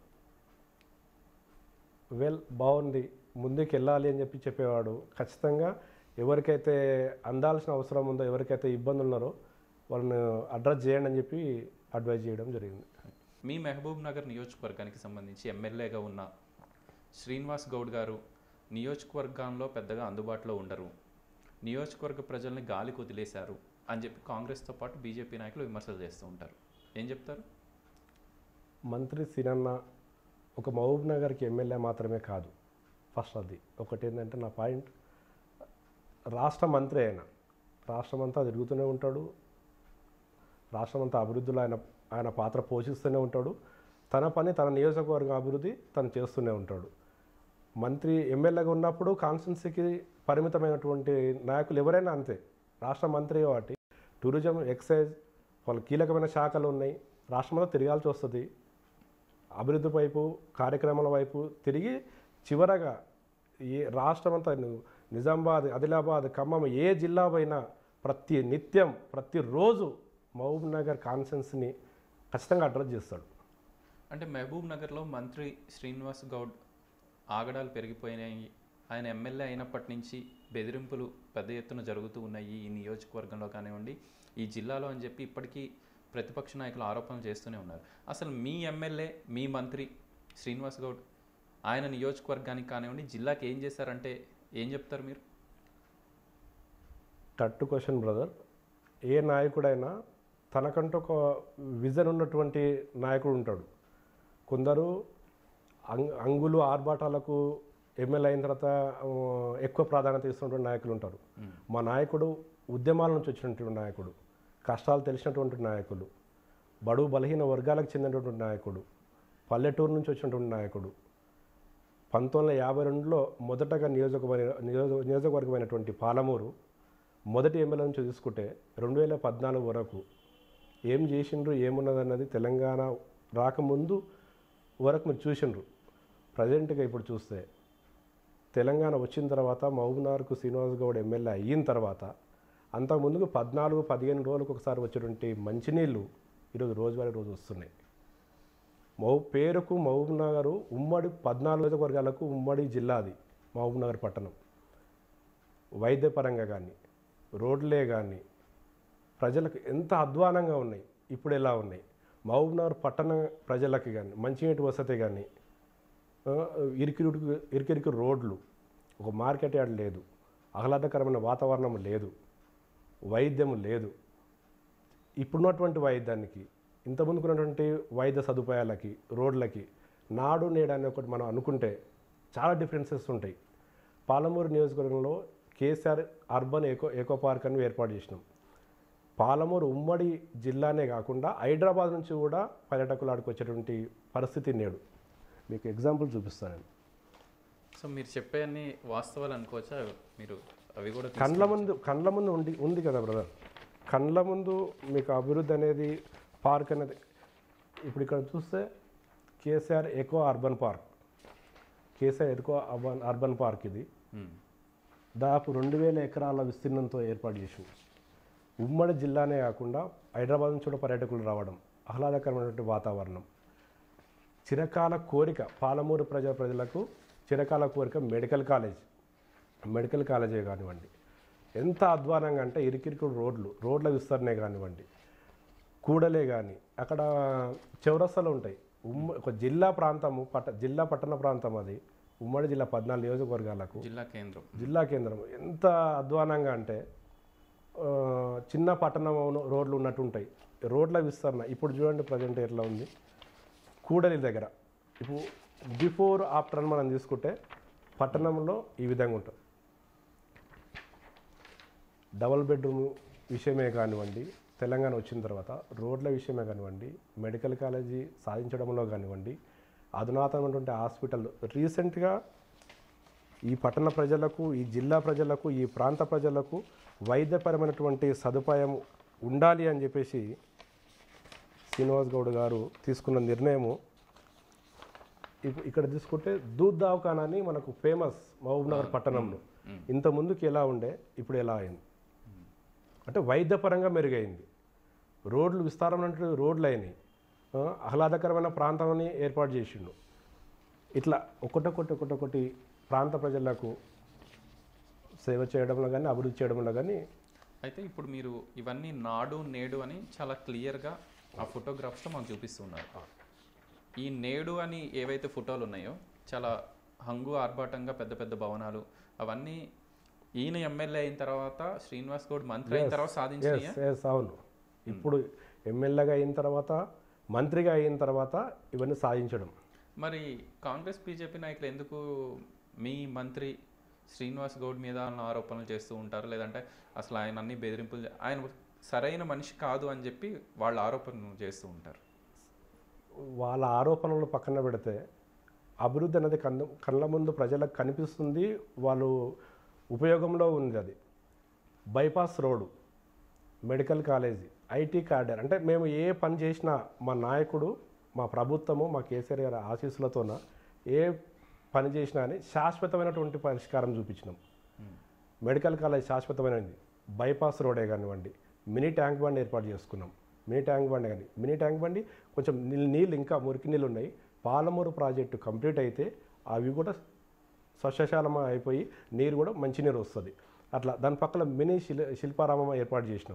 వెల్ బాగుంది ముందుకు వెళ్ళాలి అని చెప్పి చెప్పేవాడు ఖచ్చితంగా ఎవరికైతే అందాల్సిన అవసరం ఉందో ఎవరికైతే ఇబ్బందులు ఉన్నారో వాళ్ళని అడ్రస్ చేయండి అని చెప్పి అడ్వైజ్ చేయడం జరిగింది మీ మహబూబ్ నగర్ నియోజకవర్గానికి సంబంధించి ఎమ్మెల్యేగా ఉన్న శ్రీనివాస్ గౌడ్ గారు నియోజకవర్గంలో పెద్దగా అందుబాటులో ఉండరు నియోజకవర్గ ప్రజల్ని గాలికి వదిలేశారు అని చెప్పి కాంగ్రెస్తో పాటు బీజేపీ నాయకులు విమర్శలు చేస్తూ ఉంటారు ఏం చెప్తారు మంత్రి సినన్న ఒక మహబూబ్ నగర్కి ఎమ్మెల్యే మాత్రమే కాదు ఫస్ట్ అది ఒకటి ఏంటంటే నా పాయింట్ రాష్ట్ర మంత్రి ఆయన రాష్ట్రం అంతా తిరుగుతూనే ఉంటాడు రాష్ట్రం అంతా అభివృద్ధిలో ఆయన ఆయన పాత్ర పోషిస్తూనే ఉంటాడు తన పని తన నియోజకవర్గం అభివృద్ధి తను చేస్తూనే ఉంటాడు మంత్రి ఎమ్మెల్యేగా ఉన్నప్పుడు కాన్స్టిట్యున్సీకి పరిమితమైనటువంటి నాయకులు ఎవరైనా అంతే రాష్ట్ర మంత్రి కాబట్టి టూరిజం ఎక్సైజ్ వాళ్ళు కీలకమైన శాఖలు ఉన్నాయి రాష్ట్రంలో తిరగాల్సి వస్తుంది అభివృద్ధి వైపు కార్యక్రమాల వైపు తిరిగి చివరగా ఈ రాష్ట్రం అంతా ను- నిజామాబాద్ ఆదిలాబాద్ ఖమ్మం ఏ జిల్లా పోయినా ప్రతి నిత్యం ప్రతిరోజు మహబూబ్ నగర్ కాన్సెన్స్ని ఖచ్చితంగా అడ్రస్ చేస్తాడు అంటే మహబూబ్ నగర్లో మంత్రి శ్రీనివాస్ గౌడ్ ఆగడాలు పెరిగిపోయినాయి ఆయన ఎమ్మెల్యే అయినప్పటి నుంచి బెదిరింపులు పెద్ద ఎత్తున జరుగుతూ ఉన్నాయి ఈ నియోజకవర్గంలో కానివ్వండి ఈ జిల్లాలో అని చెప్పి ఇప్పటికీ ప్రతిపక్ష నాయకులు ఆరోపణలు చేస్తూనే ఉన్నారు అసలు మీ ఎమ్మెల్యే మీ మంత్రి శ్రీనివాస్ గౌడ్ ఆయన నియోజకవర్గానికి కానివ్వండి జిల్లాకి ఏం చేశారంటే ఏం చెప్తారు మీరు టట్టు క్వశ్చన్ బ్రదర్ ఏ నాయకుడైనా తనకంటూ ఒక విజన్ ఉన్నటువంటి నాయకుడు ఉంటాడు కొందరు అంగ్ అంగులు ఆర్భాటాలకు ఎమ్మెల్యే అయిన తర్వాత ఆ, ఎక్కువ ప్రాధాన్యత ఇస్తున్నటువంటి నాయకులు ఉంటారు మా నాయకుడు ఉద్యమాల నుంచి వచ్చినటువంటి నాయకుడు కష్టాలు తెలిసినటువంటి నాయకులు బడుగు బలహీన వర్గాలకు చెందినటువంటి నాయకుడు పల్లెటూరు నుంచి వచ్చినటువంటి నాయకుడు పంతొమ్మిది వందల యాభై రెండులో మొదటగా నియోజకవర్గ నియోజక నియోజకవర్గమైనటువంటి పాలమూరు మొదటి ఎమ్మెల్యే నుంచి తీసుకుంటే రెండు వేల పద్నాలుగు వరకు ఏం చేసిండ్రు ఏమున్నదన్నది తెలంగాణ రాకముందు వరకు మీరు చూసిండ్రు ప్రజెంట్గా ఇప్పుడు చూస్తే తెలంగాణ వచ్చిన తర్వాత మహబూబ్నగర్కు శ్రీనివాస్ గౌడ్ ఎమ్మెల్యే అయిన తర్వాత అంతకుముందుకు పద్నాలుగు పదిహేను రోజులకు ఒకసారి వచ్చేటువంటి మంచినీళ్ళు ఈరోజు రోజువారీ రోజు వస్తున్నాయి మహూ పేరుకు మహబూబ్ నగర్ ఉమ్మడి పద్నాలుగు నియోజకవర్గాలకు ఉమ్మడి జిల్లా అది మహబూబ్ నగర్ పట్టణం వైద్యపరంగా కానీ రోడ్లే కానీ ప్రజలకు ఎంత అధ్వానంగా ఉన్నాయి ఇప్పుడు ఎలా ఉన్నాయి మహబూబ్ నగర్ పట్టణ ప్రజలకి కానీ మంచినీటి వసతి కానీ ఆ, ఇరికిరికి ఇరికిరికి రోడ్లు ఒక మార్కెట్ యార్డ్ లేదు ఆహ్లాదకరమైన వాతావరణం లేదు వైద్యం లేదు ఇప్పుడున్నటువంటి వైద్యానికి ఇంతకుముందుకున్నటువంటి వైద్య సదుపాయాలకి రోడ్లకి నాడు నేడు అని ఒకటి మనం అనుకుంటే చాలా డిఫరెన్సెస్ ఉంటాయి పాలమూరు నియోజకవర్గంలో KCR urban eco eco park అని ఏర్పాటు చేసినాం పాలమూరు ఉమ్మడి జిల్లానే కాకుండా హైదరాబాద్ నుంచి కూడా పర్యాటకులు ఆడికి వచ్చేటువంటి పరిస్థితి నేడు మీకు ఎగ్జాంపుల్ చూపిస్తాను నేను సో మీరు చెప్పే అన్ని వాస్తవాలు అనుకోవచ్చా మీరు అవి కూడా తీసు- కండ్ల ముందు కండ్ల ముందు ఉంది ఉంది కదా బ్రదర్ కండ్ల ముందు మీకు అభివృద్ధి అనేది పార్క్ అనేది ఇప్పుడు ఇక్కడ చూస్తే KCR eco urban park KCR eco urban urban park ఇది మ్మ్. దాదాపు రెండు వేల ఎకరాల విస్తీర్ణంతో ఏర్పాటు చేసింది ఉమ్మడి జిల్లానే కాకుండా హైదరాబాద్ నుంచి కూడా పర్యాటకులు రావడం ఆహ్లాదకరమైనటువంటి వాతావరణం చిరకాల కోరిక పాలమూరు ప్రజా ప్రజలకు చిరకాల కోరిక మెడికల్ కాలేజ్ మెడికల్ కాలేజే కానివ్వండి ఎంత అధ్వానంగా అంటే ఇరికిరికి రోడ్లు రోడ్ల విస్తరణే కానివ్వండి కూడలే కానీ అక్కడ చౌరస్తాలు ఉంటాయి ఉమ్మ ఒక జిల్లా ప్రాంతము పట్ట జిల్లా పట్టణ ప్రాంతం అది ఉమ్మడి జిల్లా పద్నాలుగు నియోజకవర్గాలకు జిల్లా కేంద్రం జిల్లా కేంద్రం ఎంత అధ్వానంగా అంటే ఆ, చిన్న పట్టణం రోడ్లు ఉన్నట్టు ఉంటాయి రోడ్ల విస్తరణ ఇప్పుడు చూడండి ప్రజెంట్ ఎట్లా ఉంది కూడలి దగ్గర ఇప్పుడు బిఫోర్ ఆఫ్టర్ అని మనం తీసుకుంటే పట్టణంలో ఈ విధంగా ఉంటుంది డబల్ బెడ్రూమ్ విషయమే కానివ్వండి తెలంగాణ వచ్చిన తర్వాత రోడ్ల విషయమే కానివ్వండి మెడికల్ కాలేజీ సాధించడంలో కానివ్వండి అధునాతనమైనటువంటి హాస్పిటల్ రీసెంట్గా ఈ పట్టణ ప్రజలకు ఈ జిల్లా ప్రజలకు ఈ ప్రాంత ప్రజలకు వైద్యపరమైనటువంటి సదుపాయం ఉండాలి అని చెప్పేసి శ్రీనివాస్ గౌడ్ గారు తీసుకున్న నిర్ణయము ఇప్పు- ఇక్కడ తీసుకుంటే దూద్ దవాఖానా అని మనకు ఫేమస్ మహబూబ్నగర్ పట్టణంలో ఇంత ముందుకు ఎలా ఉండే ఇప్పుడు ఎలా అయింది అంటే వైద్యపరంగా మెరుగైంది రోడ్లు విస్తారమైన రోడ్లు అయినాయి ఆ, ఆహ్లాదకరమైన ప్రాంతాన్ని ఏర్పాటు చేసిండు ఇట్లా ఒకటొకటి ఒకటొకటి ప్రాంత ప్రజలకు సేవ చేయడంలో కానీ అభివృద్ధి చేయడంలో కానీ అయితే ఇప్పుడు మీరు ఇవన్నీ నాడు నేడు అని చాలా క్లియర్గా ఆ ఫోటోగ్రాఫ్స్లో మాకు చూపిస్తున్నారు ఈ నేడు అని ఏవైతే ఫోటోలు ఉన్నాయో చాలా హంగు ఆర్భాటంగా పెద్ద పెద్ద భవనాలు అవన్నీ ఈయన ఎమ్మెల్యే అయిన తర్వాత శ్రీనివాస్ గౌడ్ మంత్రి అయిన తర్వాత సాధించినాయా ఎస్ ఎస్ అవును ఇప్పుడు ఎమ్మెల్యేగా అయిన తర్వాత మంత్రిగా అయిన తర్వాత ఇవన్నీ సాధించడం మరి కాంగ్రెస్ బీజేపీ నాయకులు ఎందుకు మీ మంత్రి శ్రీనివాస్ గౌడ్ మీద ఆరోపణలు చేస్తూ ఉంటారు లేదంటే అసలు ఆయన అన్ని బెదిరింపులు చే- ఆయన సరైన మనిషి కాదు అని చెప్పి వాళ్ళు ఆరోపణలు చేస్తూ ఉంటారు వాళ్ళ ఆరోపణలు పక్కన పెడితే అభివృద్ధి అనేది కన్ను కళ్ళ ముందు ప్రజలకు కనిపిస్తుంది వాళ్ళు ఉపయోగంలో ఉంది అది bypass road medical college IT corridor అంటే మేము ఏ పని చేసినా మా నాయకుడు మా ప్రభుత్వము మా కేసీఆర్ గారి ఆశీస్సులతోన ఏ పని చేసినా అని శాశ్వతమైనటువంటి పరిష్కారం చూపించినాం మెడికల్ కాలేజ్ శాశ్వతమైనది బైపాస్ రోడే కానివ్వండి మినీ ట్యాంక్ బండి ఏర్పాటు చేసుకున్నాం మినీ ట్యాంక్ బండి కానీ మినీ ట్యాంక్ బండి కొంచెం నీళ్ళు నీళ్ళు ఇంకా మురికి నీళ్ళు ఉన్నాయి పాలమూరు ప్రాజెక్టు కంప్లీట్ అయితే అవి కూడా స్వచ్ఛశాలం అయిపోయి నీరు కూడా మంచినీరు వస్తుంది అట్లా దాని పక్కన మినీ శిల్ శిల్పారామం ఏర్పాటు చేసినాం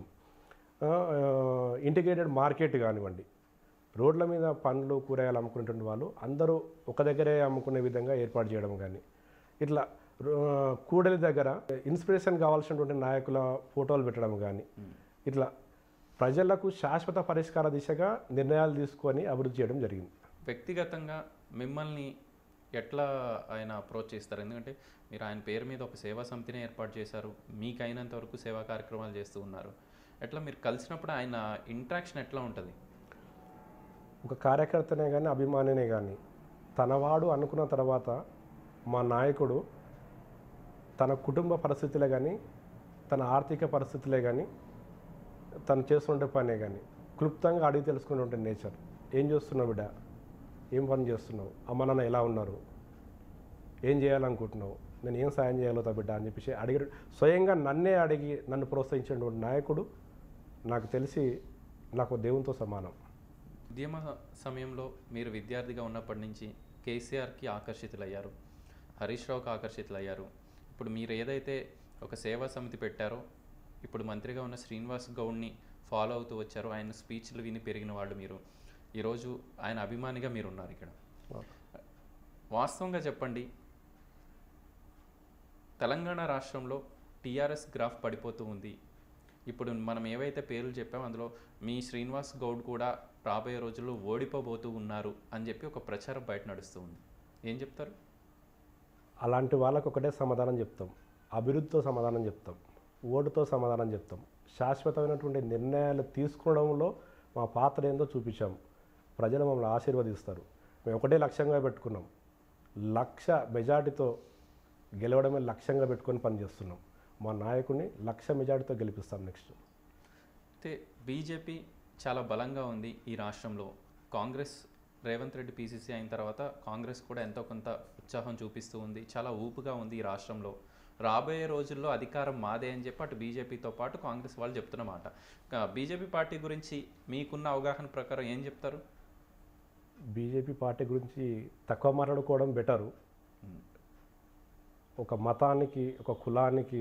ఇంటిగ్రేటెడ్ మార్కెట్ కానివ్వండి రోడ్ల మీద పండ్లు కూరగాయలు అమ్ముకునేటువంటి వాళ్ళు అందరూ ఒక దగ్గరే అమ్ముకునే విధంగా ఏర్పాటు చేయడం కానీ ఇట్లా రో- కూడలి దగ్గర ఇన్స్పిరేషన్ కావాల్సినటువంటి నాయకుల ఫోటోలు పెట్టడం కానీ ఇట్లా ప్రజలకు శాశ్వత పరిష్కార దిశగా నిర్ణయాలు తీసుకొని అభివృద్ధి చేయడం జరిగింది వ్యక్తిగతంగా మిమ్మల్ని ఎట్లా ఆయన అప్రోచ్ చేస్తారు ఎందుకంటే మీరు ఆయన పేరు మీద ఒక సేవా సమితిని ఏర్పాటు చేశారు మీకు అయినంత వరకు సేవా కార్యక్రమాలు చేస్తూ ఉన్నారు ఎట్లా మీరు కలిసినప్పుడు ఆయన ఇంట్రాక్షన్ ఎట్లా ఉంటుంది ఒక కార్యకర్తనే కానీ అభిమానినే కానీ తనవాడు అనుకున్న తర్వాత మా నాయకుడు తన కుటుంబ పరిస్థితులే కానీ తన ఆర్థిక పరిస్థితులే కానీ తను చేస్తుండే పనే కానీ క్లుప్తంగా అడిగి తెలుసుకునే నేచర్ ఏం చేస్తున్నావు బిడ్డ ఏం పని చేస్తున్నావు అమ్మ నాన్న ఎలా ఉన్నారు ఏం చేయాలనుకుంటున్నావు నేను ఏం సాయం చేయగలుగుతా బిడ్డ అని చెప్పేసి అడిగి స్వయంగా నన్నే అడిగి నన్ను ప్రోత్సహించినటువంటి నాయకుడు నాకు తెలిసి నాకు దేవునితో సమానం ఉద్యమ సమయంలో మీరు విద్యార్థిగా ఉన్నప్పటి నుంచి కేసీఆర్కి ఆకర్షితులయ్యారు హరీష్ రావుకి ఆకర్షితులయ్యారు ఇప్పుడు మీరు ఏదైతే ఒక సేవా సమితి పెట్టారో ఇప్పుడు మంత్రిగా ఉన్న శ్రీనివాస్ గౌడ్ని ఫాలో అవుతూ వచ్చారో ఆయన స్పీచ్లు విని పెరిగిన వాళ్ళు మీరు ఈరోజు ఆయన అభిమానిగా మీరు ఉన్నారు ఇక్కడ వాస్తవంగా చెప్పండి తెలంగాణ రాష్ట్రంలో టీఆర్ఎస్ గ్రాఫ్ పడిపోతూ ఉంది ఇప్పుడు మనం ఏవైతే పేర్లు చెప్పామో అందులో మీ శ్రీనివాస్ గౌడ్ కూడా రాబోయే రోజుల్లో ఓడిపోబోతూ ఉన్నారు అని చెప్పి ఒక ప్రచారం బయట నడుస్తూ ఉంది ఏం చెప్తారు అలాంటి వాళ్ళకు ఒకటే సమాధానం చెప్తాం అభివృద్ధితో సమాధానం చెప్తాం ఓటుతో సమాధానం చెప్తాం శాశ్వతమైనటువంటి నిర్ణయాలు తీసుకోవడంలో మా పాత్ర ఏందో చూపించాం ప్రజలు మమ్మల్ని ఆశీర్వదిస్తారు మేము ఒకటే లక్ష్యంగా పెట్టుకున్నాం లక్ష మెజార్టీతో గెలవడమే లక్ష్యంగా పెట్టుకొని పనిచేస్తున్నాం మా నాయకుడిని లక్ష మెజార్టీతో గెలిపిస్తాం నెక్స్ట్ అయితే బీజేపీ చాలా బలంగా ఉంది ఈ రాష్ట్రంలో కాంగ్రెస్ రేవంత్ రెడ్డి పీసీసీ అయిన తర్వాత కాంగ్రెస్ కూడా ఎంతో కొంత ఉత్సాహం చూపిస్తూ ఉంది చాలా ఊపుగా ఉంది ఈ రాష్ట్రంలో రాబోయే రోజుల్లో అధికారం మాదే అని చెప్పి అటు బీజేపీతో పాటు కాంగ్రెస్ వాళ్ళు చెప్తున్నమాట బీజేపీ పార్టీ గురించి మీకున్న అవగాహన ప్రకారం ఏం చెప్తారు బీజేపీ పార్టీ గురించి తక్కువ మాట్లాడుకోవడం బెటరు ఒక మతానికి ఒక కులానికి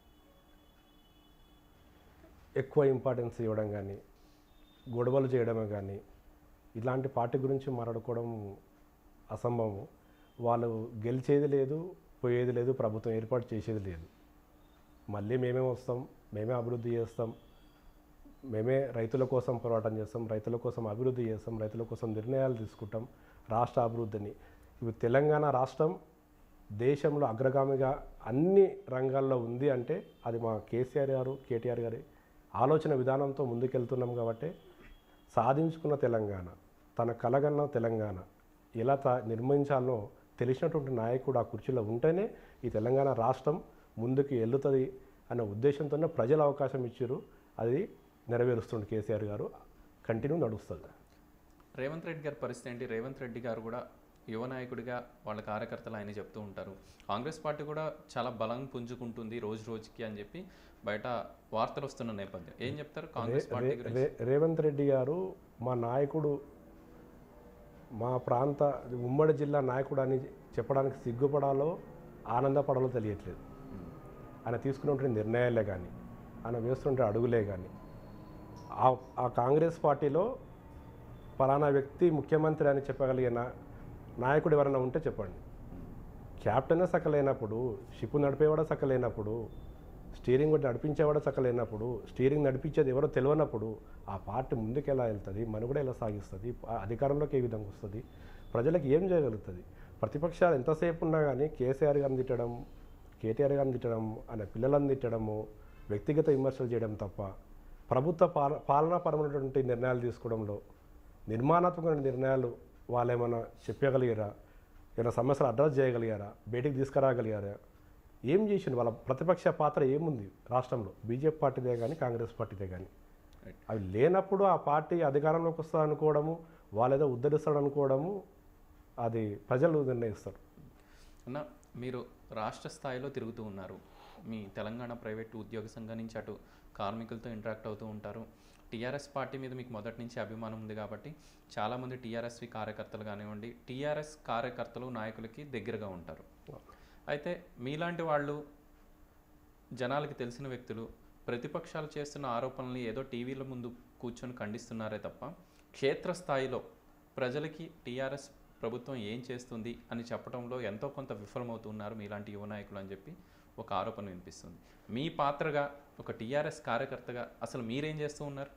ఎక్కువ ఇంపార్టెన్స్ ఇవ్వడం కానీ గొడవలు చేయడమే కానీ ఇలాంటి పార్టీ గురించి మాట్లాడుకోవడం అసంభవం వాళ్ళు గెలిచేది లేదు పోయేది లేదు ప్రభుత్వం ఏర్పాటు చేసేది లేదు మళ్ళీ మేమే వస్తాం మేమే అభివృద్ధి చేస్తాం మేమే రైతుల కోసం పోరాటం చేస్తాం రైతుల కోసం అభివృద్ధి చేస్తాం రైతుల కోసం నిర్ణయాలు తీసుకుంటాం రాష్ట్ర అభివృద్ధిని ఇప్పుడు తెలంగాణ రాష్ట్రం దేశంలో అగ్రగామిగా అన్ని రంగాల్లో ఉంది అంటే అది మా కేసీఆర్ గారు కేటీఆర్ గారి ఆలోచన విధానంతో ముందుకెళ్తున్నాం కాబట్టి సాధించుకున్న తెలంగాణ తన కలగన్న తెలంగాణ ఎలా తా నిర్మించాలో తెలిసినటువంటి నాయకుడు ఆ కుర్చీలో ఉంటేనే ఈ తెలంగాణ రాష్ట్రం ముందుకు వెళ్తుంది అనే ఉద్దేశంతోనే ప్రజలు అవకాశం ఇచ్చారు అది నెరవేరుస్తుంది కేసీఆర్ గారు కంటిన్యూ నడుస్తుంది రేవంత్ రెడ్డి గారి పరిస్థితి ఏంటి రేవంత్ రెడ్డి గారు కూడా యువ నాయకుడిగా వాళ్ళ కార్యకర్తలు ఆయన చెప్తూ ఉంటారు కాంగ్రెస్ పార్టీ కూడా చాలా బలం పుంజుకుంటుంది రోజు రోజుకి అని చెప్పి బయట వార్తలు వస్తున్న నేపథ్యం ఏం చెప్తారు కాంగ్రెస్ పార్టీ రే- గురించి రే- రేవంత్ రెడ్డి గారు మా నాయకుడు మా ప్రాంత ఉమ్మడి జిల్లా నాయకుడు అని చెప్పడానికి సిగ్గుపడాలో ఆనందపడాలో తెలియట్లేదు ఆయన తీసుకున్నటువంటి నిర్ణయాలే కానీ ఆయన వేస్తుంటే అడుగులే కానీ ఆ ఆ కాంగ్రెస్ పార్టీలో పలానా వ్యక్తి ముఖ్యమంత్రి అని చెప్పగలిగే నా నాయకుడు ఎవరైనా ఉంటే చెప్పండి క్యాప్టెనే సక్కలేనప్పుడు షిప్ నడిపేవాడే సక్కలేనప్పుడు స్టీరింగ్ కూడా నడిపించేవాడే సక్కలేనప్పుడు స్టీరింగ్ నడిపించేది ఎవరో తెలియనప్పుడు ఆ పార్టీ ముందుకు ఎలా వెళ్తుంది మనుగడ ఎలా సాగిస్తుంది ఆ అధికారంలోకి ఏ విధంగా వస్తుంది ప్రజలకు ఏం చేయగలుగుతుంది ప్రతిపక్షాలు ఎంతసేపు ఉన్నా కానీ కేసీఆర్ గారిని తిట్టడం కేటీఆర్ గారిని తిట్టడం ఆయన పిల్లలను తిట్టడము వ్యక్తిగత విమర్శలు చేయడం తప్ప ప్రభుత్వ పాల పాలనాపరమైనటువంటి నిర్ణయాలు తీసుకోవడంలో నిర్మాణాత్మకమైన నిర్ణయాలు వాళ్ళు ఏమైనా చెప్పగలిగారా ఏమైనా సమస్యలు అడ్రస్ చేయగలిగారా బయటికి తీసుకురాగలిగారా ఏం చేసిండు వాళ్ళ ప్రతిపక్ష పాత్ర ఏముంది రాష్ట్రంలో బీజేపీ పార్టీదే కానీ కాంగ్రెస్ పార్టీదే కానీ Right. అవి లేనప్పుడు ఆ పార్టీ అధికారంలోకి వస్తుంది అనుకోవడము వాళ్ళేదో ఉద్ధరిస్తాడు అనుకోవడము అది ప్రజలు నిర్ణయిస్తారు అన్న మీరు రాష్ట్ర స్థాయిలో తిరుగుతూ ఉన్నారు మీ తెలంగాణ ప్రైవేట్ ఉద్యోగ సంఘం నుంచి అటు కార్మికులతో ఇంటరాక్ట్ అవుతూ ఉంటారు టీఆర్ఎస్ పార్టీ మీద మీకు మొదటి నుంచి అభిమానం ఉంది కాబట్టి చాలామంది టీఆర్ఎస్వి కార్యకర్తలు కానివ్వండి టీఆర్ఎస్ కార్యకర్తలు నాయకులకి దగ్గరగా ఉంటారు అయితే మీలాంటి వాళ్ళు జనాలకి తెలిసిన వ్యక్తులు ప్రతిపక్షాలు చేస్తున్న ఆరోపణల్ని ఏదో టీవీల ముందు కూర్చొని ఖండిస్తున్నారే తప్ప క్షేత్రస్థాయిలో ప్రజలకి టీఆర్ఎస్ ప్రభుత్వం ఏం చేస్తుంది అని చెప్పడంలో ఎంతో కొంత విఫలమవుతున్నారు మీలాంటి యువ నాయకులు అని చెప్పి ఒక ఆరోపణ వినిపిస్తుంది మీ పాత్రగా ఒక టీఆర్ఎస్ కార్యకర్తగా అసలు మీరేం చేస్తూ ఉన్నారు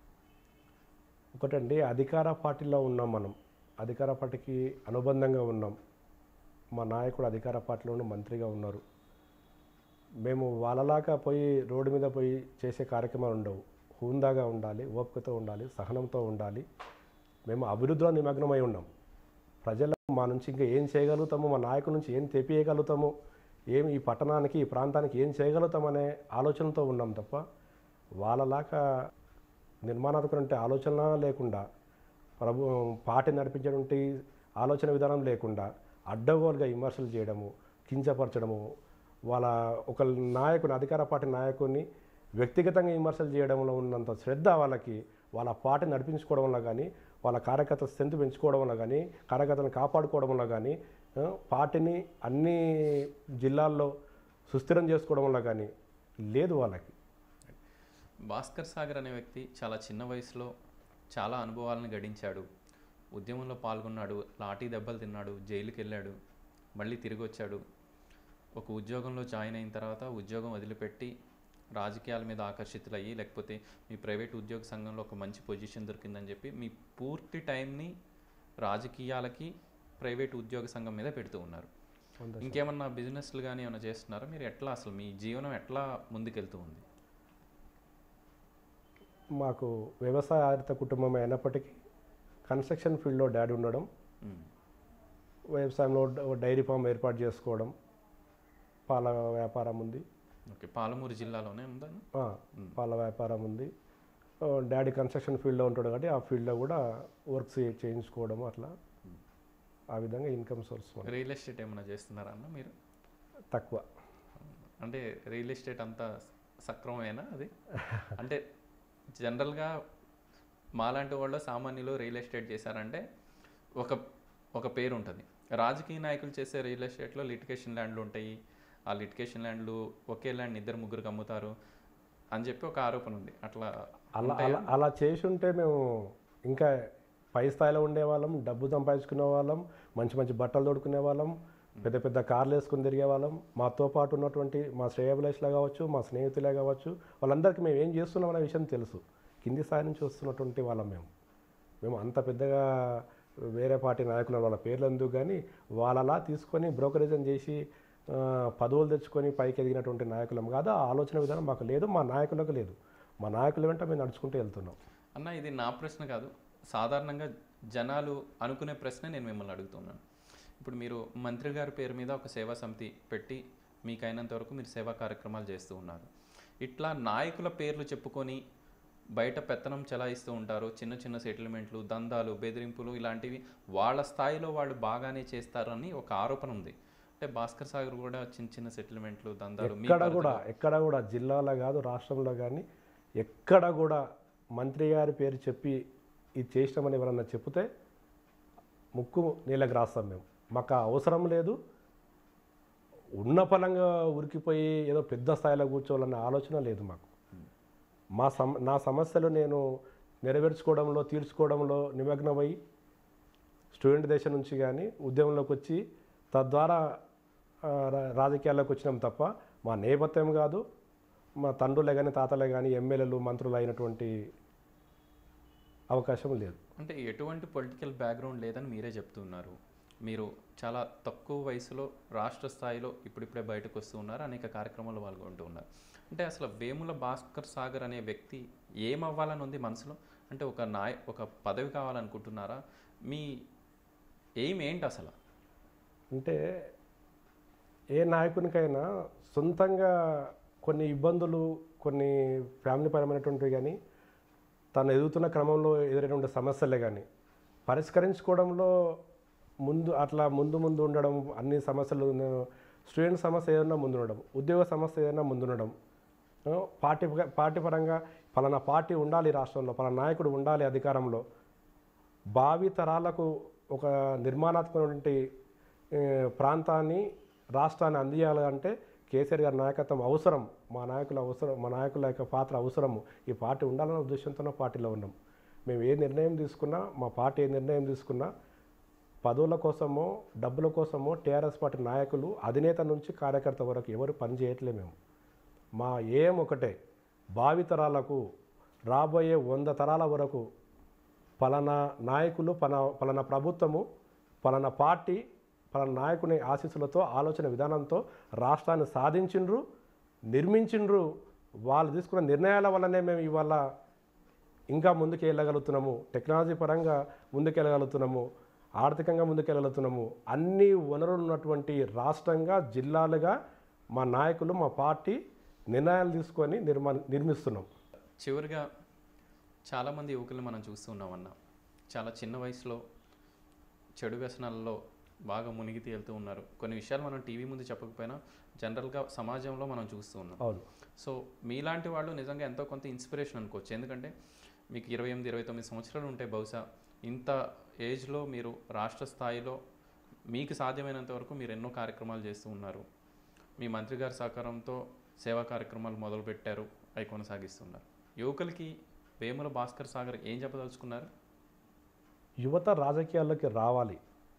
ఒకటండి అధికార పార్టీలో ఉన్నాం మనం అధికార పార్టీకి అనుబంధంగా ఉన్నాం మా నాయకుడు అధికార పార్టీలో ఉన్న మంత్రిగా ఉన్నారు మేము వాళ్ళలాగా పోయి రోడ్డు మీద పోయి చేసే కార్యక్రమాలు ఉండవు హూందాగా ఉండాలి ఓపికతో ఉండాలి సహనంతో ఉండాలి మేము అభివృద్ధిలో నిమగ్నమై ఉన్నాం ప్రజలకు మా నుంచి ఇంకా ఏం చేయగలుగుతాము మా నాయకుల నుంచి ఏం తెప్పియగలుగుతాము ఏం ఈ పట్టణానికి ఈ ప్రాంతానికి ఏం చేయగలుగుతామనే ఆలోచనతో ఉన్నాం తప్ప వాళ్ళలాగా నిర్మాణాత్మక ఆలోచన లేకుండా ప్రభు పార్టీ నడిపించేటువంటి ఆలోచన విధానం లేకుండా అడ్డగోలుగా విమర్శలు చేయడము కించపరచడము వాళ్ళ ఒక నాయకుని అధికార పార్టీ నాయకుడిని వ్యక్తిగతంగా విమర్శలు చేయడంలో ఉన్నంత శ్రద్ధ వాళ్ళకి వాళ్ళ పార్టీ నడిపించుకోవడంలో కానీ వాళ్ళ కార్యకర్తల స్ట్రెంత్ పెంచుకోవడంలో కానీ కార్యకర్తలను కాపాడుకోవడంలో కానీ ఆ, పార్టీని అన్ని జిల్లాల్లో సుస్థిరం చేసుకోవడంలో కానీ లేదు వాళ్ళకి భాస్కర్ సాగర్ అనే వ్యక్తి చాలా చిన్న వయసులో చాలా అనుభవాలను గడించాడు ఉద్యమంలో పాల్గొన్నాడు లాఠీ దెబ్బలు తిన్నాడు జైలుకి వెళ్ళాడు మళ్ళీ తిరిగి వచ్చాడు ఒక ఉద్యోగంలో జాయిన్ అయిన తర్వాత ఉద్యోగం వదిలిపెట్టి రాజకీయాల మీద ఆకర్షితులయ్యి లేకపోతే మీ ప్రైవేట్ ఉద్యోగ సంఘంలో ఒక మంచి పొజిషన్ దొరికిందని చెప్పి మీ పూర్తి టైంని రాజకీయాలకి ప్రైవేట్ ఉద్యోగ సంఘం మీద పెడుతూ ఉన్నారు ఇంకేమన్నా బిజినెస్లు కానీ ఏమైనా చేస్తున్నారా మీరు ఎట్లా అసలు మీ జీవనం ఎట్లా ముందుకెళ్తూ ఉంది మాకు వ్యవసాయ ఆధారిత కుటుంబం అయినప్పటికీ కన్స్ట్రక్షన్ ఫీల్డ్లో డాడీ ఉండడం మ్మ్. వ్యవసాయంలో డ- డైరీ ఫామ్ ఏర్పాటు చేసుకోవడం పాల వ్యాపారం ఉంది ఓకే పాలమూరు జిల్లాలోనే ఉందా ఆ, పాల వ్యాపారం ఉంది ఆ, డాడీ కన్స్ట్రక్షన్ ఫీల్డ్లో ఉంటాడు కాబట్టి ఆ ఫీల్డ్లో కూడా వర్క్స్ చేయించుకోవడం అట్లా ఆ విధంగా ఇన్కమ్ సోర్స్ మనకి రియల్ ఎస్టేట్ ఏమైనా చేస్తున్నారా అన్న మీరు తక్కువ అంటే రియల్ ఎస్టేట్ అంతా సక్రమమేనా అది అంటే జనరల్గా మాలాంటి వాళ్ళు సామాన్యులు రియల్ ఎస్టేట్ చేశారంటే ఒక ఒక పేరు ఉంటుంది రాజకీయ నాయకులు చేసే రియల్ ఎస్టేట్లో లిటికేషన్ ల్యాండ్లు ఉంటాయి ఆ లిటికేషన్ ల్యాండ్లు ఒకే ల్యాండ్ ఇద్దరు ముగ్గురికి అమ్ముతారు అని చెప్పి ఒక ఆరోపణ ఉంది అట్లా అలా అలా అలా చేసి ఉంటే మేము ఇంకా పై స్థాయిలో ఉండేవాళ్ళం డబ్బు సంపాదించుకునే వాళ్ళం మంచి మంచి బట్టలు తోడుకునే వాళ్ళం పెద్ద పెద్ద కార్లు వేసుకుని తిరిగే వాళ్ళం మాతో పాటు ఉన్నటువంటి మా శ్రేయభిలాషులే కావచ్చు మా స్నేహితులే కావచ్చు వాళ్ళందరికీ మేము ఏం చేస్తున్నాం అనే విషయం తెలుసు కింది స్థాయి నుంచి వస్తున్నటువంటి వాళ్ళం మేము మేము అంత పెద్దగా వేరే పార్టీ నాయకులు వాళ్ళ పేర్లు ఎందుకు కానీ వాళ్ళలా తీసుకొని బ్రోకరేజం చేసి ఆ, పదవులు తెచ్చుకొని పైకి ఎదిగినటువంటి నాయకులం కాదు ఆ ఆలోచన విధానం మాకు లేదు మా నాయకులకు లేదు మా నాయకుల వెంట మేము నడుచుకుంటూ వెళ్తున్నాం అన్న ఇది నా ప్రశ్న కాదు సాధారణంగా జనాలు అనుకునే ప్రశ్న నేను మిమ్మల్ని అడుగుతున్నాను ఇప్పుడు మీరు మంత్రి గారి పేరు మీద ఒక సేవా సమితి పెట్టి మీకు అయినంత వరకు మీరు సేవా కార్యక్రమాలు చేస్తూ ఉన్నారు ఇట్లా నాయకుల పేర్లు చెప్పుకొని బయట పెత్తనం చెలాయిస్తూ ఉంటారు చిన్న చిన్న సెటిల్మెంట్లు దందాలు బెదిరింపులు ఇలాంటివి వాళ్ళ స్థాయిలో వాళ్ళు బాగానే చేస్తారని ఒక ఆరోపణ ఉంది అంటే భాస్కర్ సాగర్ కూడా చిన్న చిన్న సెటిల్మెంట్లు దందాలు మీ ఎక్కడ కూడా ఎక్కడ కూడా జిల్లాలో కాదు రాష్ట్రంలో కానీ ఎక్కడ కూడా మంత్రి గారి పేరు చెప్పి ఇది చేసినామని ఎవరన్నా చెప్తే ముక్కు నీళ్ళకి రాస్తాం మేము మాకు ఆ అవసరం లేదు ఉన్న పలంగా ఉరికిపోయి ఏదో పెద్ద స్థాయిలో కూర్చోవాలన్న ఆలోచన లేదు మాకు మా సమ నా సమస్యలు నేను నెరవేర్చుకోవడంలో తీర్చుకోవడంలో నిమగ్నమై స్టూడెంట్ దేశం నుంచి కానీ ఉద్యమంలోకి వచ్చి తద్వారా ఆ, రా- రాజకీయాల్లోకి వచ్చినాం తప్ప మా నేపథ్యం కాదు మా తండ్రులే కానీ తాతలే కానీ ఎమ్మెల్యేలు మంత్రులు అయినటువంటి అవకాశం లేదు అంటే ఎటువంటి పొలిటికల్ బ్యాక్గ్రౌండ్ లేదని మీరే చెప్తున్నారు మీరు చాలా తక్కువ వయసులో రాష్ట్ర స్థాయిలో ఇప్పుడిప్పుడే బయటకు వస్తూ ఉన్నారు అనేక కార్యక్రమాలు పాల్గొంటూ ఉన్నారు అంటే అసలు వేముల భాస్కర్ సాగర్ అనే వ్యక్తి ఏమవ్వాలని ఉంది మనసులో అంటే ఒక నాయ ఒక పదవి కావాలనుకుంటున్నారా మీ ఎయిమ్ ఏంటి అసలు అంటే ఏ నాయకునికైనా సొంతంగా కొన్ని ఇబ్బందులు కొన్ని ఫ్యామిలీ పరమైనటువంటివి కానీ తను ఎదుగుతున్న క్రమంలో ఎదురైనటువంటి సమస్యలే కానీ పరిష్కరించుకోవడంలో ముందు అట్లా ముందు ముందు ఉండడం అన్ని సమస్యలు స్టూడెంట్ సమస్య ఏదైనా ముందు ఉండడం ఉద్యోగ సమస్య ఏదైనా ముందు ఉండడం ఆ, పార్టీ పార్టీ పరంగా పలానా పార్టీ ఉండాలి రాష్ట్రంలో పలానా నాయకుడు ఉండాలి అధికారంలో భావి తరాలకు ఒక నిర్మాణాత్మకమైనటువంటి ఏ, ప్రాంతాన్ని రాష్ట్రాన్ని అందియాలంటే కేసీఆర్ గారి నాయకత్వం అవసరం మా నాయకుల అవసరం మా నాయకుల యొక్క పాత్ర అవసరము ఈ పార్టీ ఉండాలనే ఉద్దేశంతోనే పార్టీలో ఉన్నాం మేము ఏ నిర్ణయం తీసుకున్నా మా పార్టీ ఏ నిర్ణయం తీసుకున్నా పదవుల కోసమో డబ్బుల కోసమో టీఆర్ఎస్ పార్టీ నాయకులు అధినేత నుంచి కార్యకర్త వరకు ఎవరు పని చేయట్లే మేము మా ఏం ఒకటే భావితరాలకు రాబోయే వంద తరాల వరకు పలానా నాయకులు పలా పలానా ప్రభుత్వము పలానా పార్టీ పలానా నాయకుని ఆశీస్సులతో ఆలోచన విధానంతో రాష్ట్రాన్ని సాధించిండ్రు నిర్మించిండ్రు వాళ్ళు తీసుకున్న నిర్ణయాల వల్లనే మేము ఇవాళ ఇంకా ముందుకు వెళ్ళగలుగుతున్నాము టెక్నాలజీ పరంగా ముందుకు వెళ్ళగలుగుతున్నాము ఆర్థికంగా ముందుకు వెళ్ళగలుగుతున్నాము అన్ని వనరులు ఉన్నటువంటి రాష్ట్రంగా జిల్లాలుగా మా నాయకులు మా పార్టీ నిర్ణయాలు తీసుకొని నిర్మా నిర్మిస్తున్నాం చివరిగా చాలామంది యువకులు మనం చూస్తూ ఉన్నామన్న చాలా చిన్న వయసులో చెడు వ్యసనాలలో బాగా మునిగి తేలుతూ ఉన్నారు కొన్ని విషయాలు మనం టీవీ ముందు చెప్పకపోయినా జనరల్గా సమాజంలో మనం చూస్తూ ఉన్నాం అవును సో మీలాంటి వాళ్ళు నిజంగా ఎంతో కొంత ఇన్స్పిరేషన్ అనుకోవచ్చు ఎందుకంటే మీకు ఇరవై ఎనిమిది ఇరవై తొమ్మిది సంవత్సరాలు ఉంటే బహుశా ఇంత ఏజ్లో మీరు రాష్ట్ర స్థాయిలో మీకు సాధ్యమైనంత వరకు మీరు ఎన్నో కార్యక్రమాలు చేస్తూ ఉన్నారు మీ మంత్రి గారి సహకారంతో సేవా కార్యక్రమాలు మొదలుపెట్టారు అవి కొనసాగిస్తున్నారు యువకులకి వేముల భాస్కర్ సాగర్ ఏం చెప్పదలుచుకున్నారు యువత రాజకీయాల్లోకి రావాలి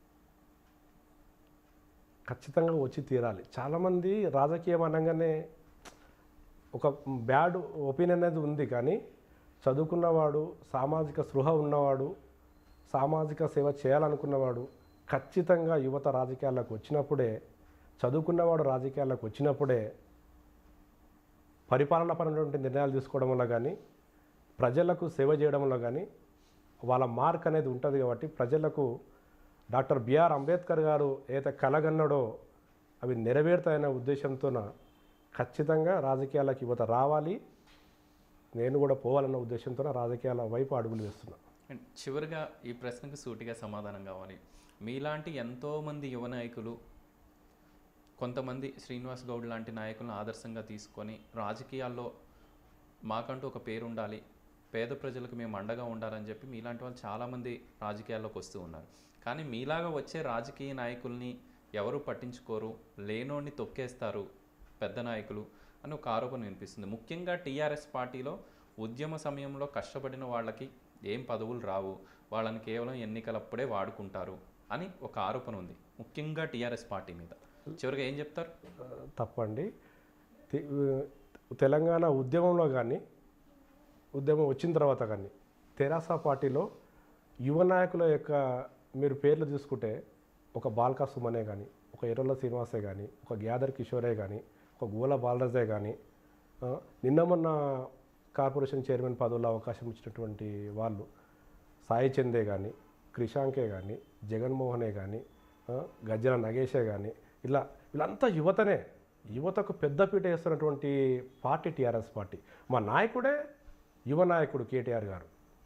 ఖచ్చితంగా వచ్చి తీరాలి చాలామంది రాజకీయం అనగానే ఒక బ్యాడ్ ఒపీనియన్ అనేది ఉంది కానీ చదువుకున్నవాడు సామాజిక స్పృహ ఉన్నవాడు సామాజిక సేవ చేయాలనుకున్నవాడు ఖచ్చితంగా యువత రాజకీయాల్లోకి వచ్చినప్పుడే చదువుకున్నవాడు రాజకీయాల్లోకి వచ్చినప్పుడే పరిపాలనపరమైనటువంటి నిర్ణయాలు తీసుకోవడం వల్ల కానీ ప్రజలకు సేవ చేయడం వల్ల కానీ వాళ్ళ మార్క్ అనేది ఉంటుంది కాబట్టి ప్రజలకు డాక్టర్ బిఆర్ అంబేద్కర్ గారు ఏదైతే కలగన్నాడో అవి నెరవేరుతాయనే ఉద్దేశంతోన ఖచ్చితంగా రాజకీయాలకు యువత రావాలి నేను కూడా పోవాలన్న ఉద్దేశంతో రాజకీయాల వైపు అడుగులు వేస్తున్నాను అండ్ చివరిగా ఈ ప్రశ్నకు సూటిగా సమాధానం కావాలి మీలాంటి ఎంతోమంది యువ నాయకులు కొంతమంది శ్రీనివాస్ గౌడ్ లాంటి నాయకులను ఆదర్శంగా తీసుకొని రాజకీయాల్లో మాకంటూ ఒక పేరు ఉండాలి పేద ప్రజలకు మేము అండగా ఉండాలని చెప్పి మీలాంటి వాళ్ళు చాలామంది రాజకీయాల్లోకి వస్తూ ఉన్నారు కానీ మీలాగా వచ్చే రాజకీయ నాయకుల్ని ఎవరు పట్టించుకోరు లేనోడిని తొక్కేస్తారు పెద్ద నాయకులు అని ఒక ఆరోపణ వినిపిస్తుంది ముఖ్యంగా టీఆర్ఎస్ పార్టీలో ఉద్యమ సమయంలో కష్టపడిన వాళ్ళకి ఏం పదవులు రావు వాళ్ళని కేవలం ఎన్నికలప్పుడే వాడుకుంటారు అని ఒక ఆరోపణ ఉంది ముఖ్యంగా టీఆర్ఎస్ పార్టీ మీద చివరిగా ఏం చెప్తారు తప్పండి తె- తెలంగాణ ఉద్యమంలో కానీ ఉద్యమం వచ్చిన తర్వాత కానీ తెరాస పార్టీలో యువ నాయకుల యొక్క మీరు పేర్లు తీసుకుంటే ఒక బాల్కా సుమనే కానీ ఒక ఎర్రల శ్రీనివాసే కానీ ఒక గ్యాదర్ కిషోరే కానీ ఒక గోల బాలరాజే కానీ ఆ, నిన్న మొన్న కార్పొరేషన్ చైర్మన్ పదవుల్లో అవకాశం ఇచ్చినటువంటి వాళ్ళు సాయి చందే కానీ క్రిషాంకే కానీ జగన్మోహనే కానీ ఆ, గజ్జల నగేషే కానీ ఇలా వీళ్ళంతా యువతనే యువతకు పెద్దపీట వేస్తున్నటువంటి పార్టీ టీఆర్ఎస్ పార్టీ మా నాయకుడే యువ నాయకుడు కేటీఆర్ గారు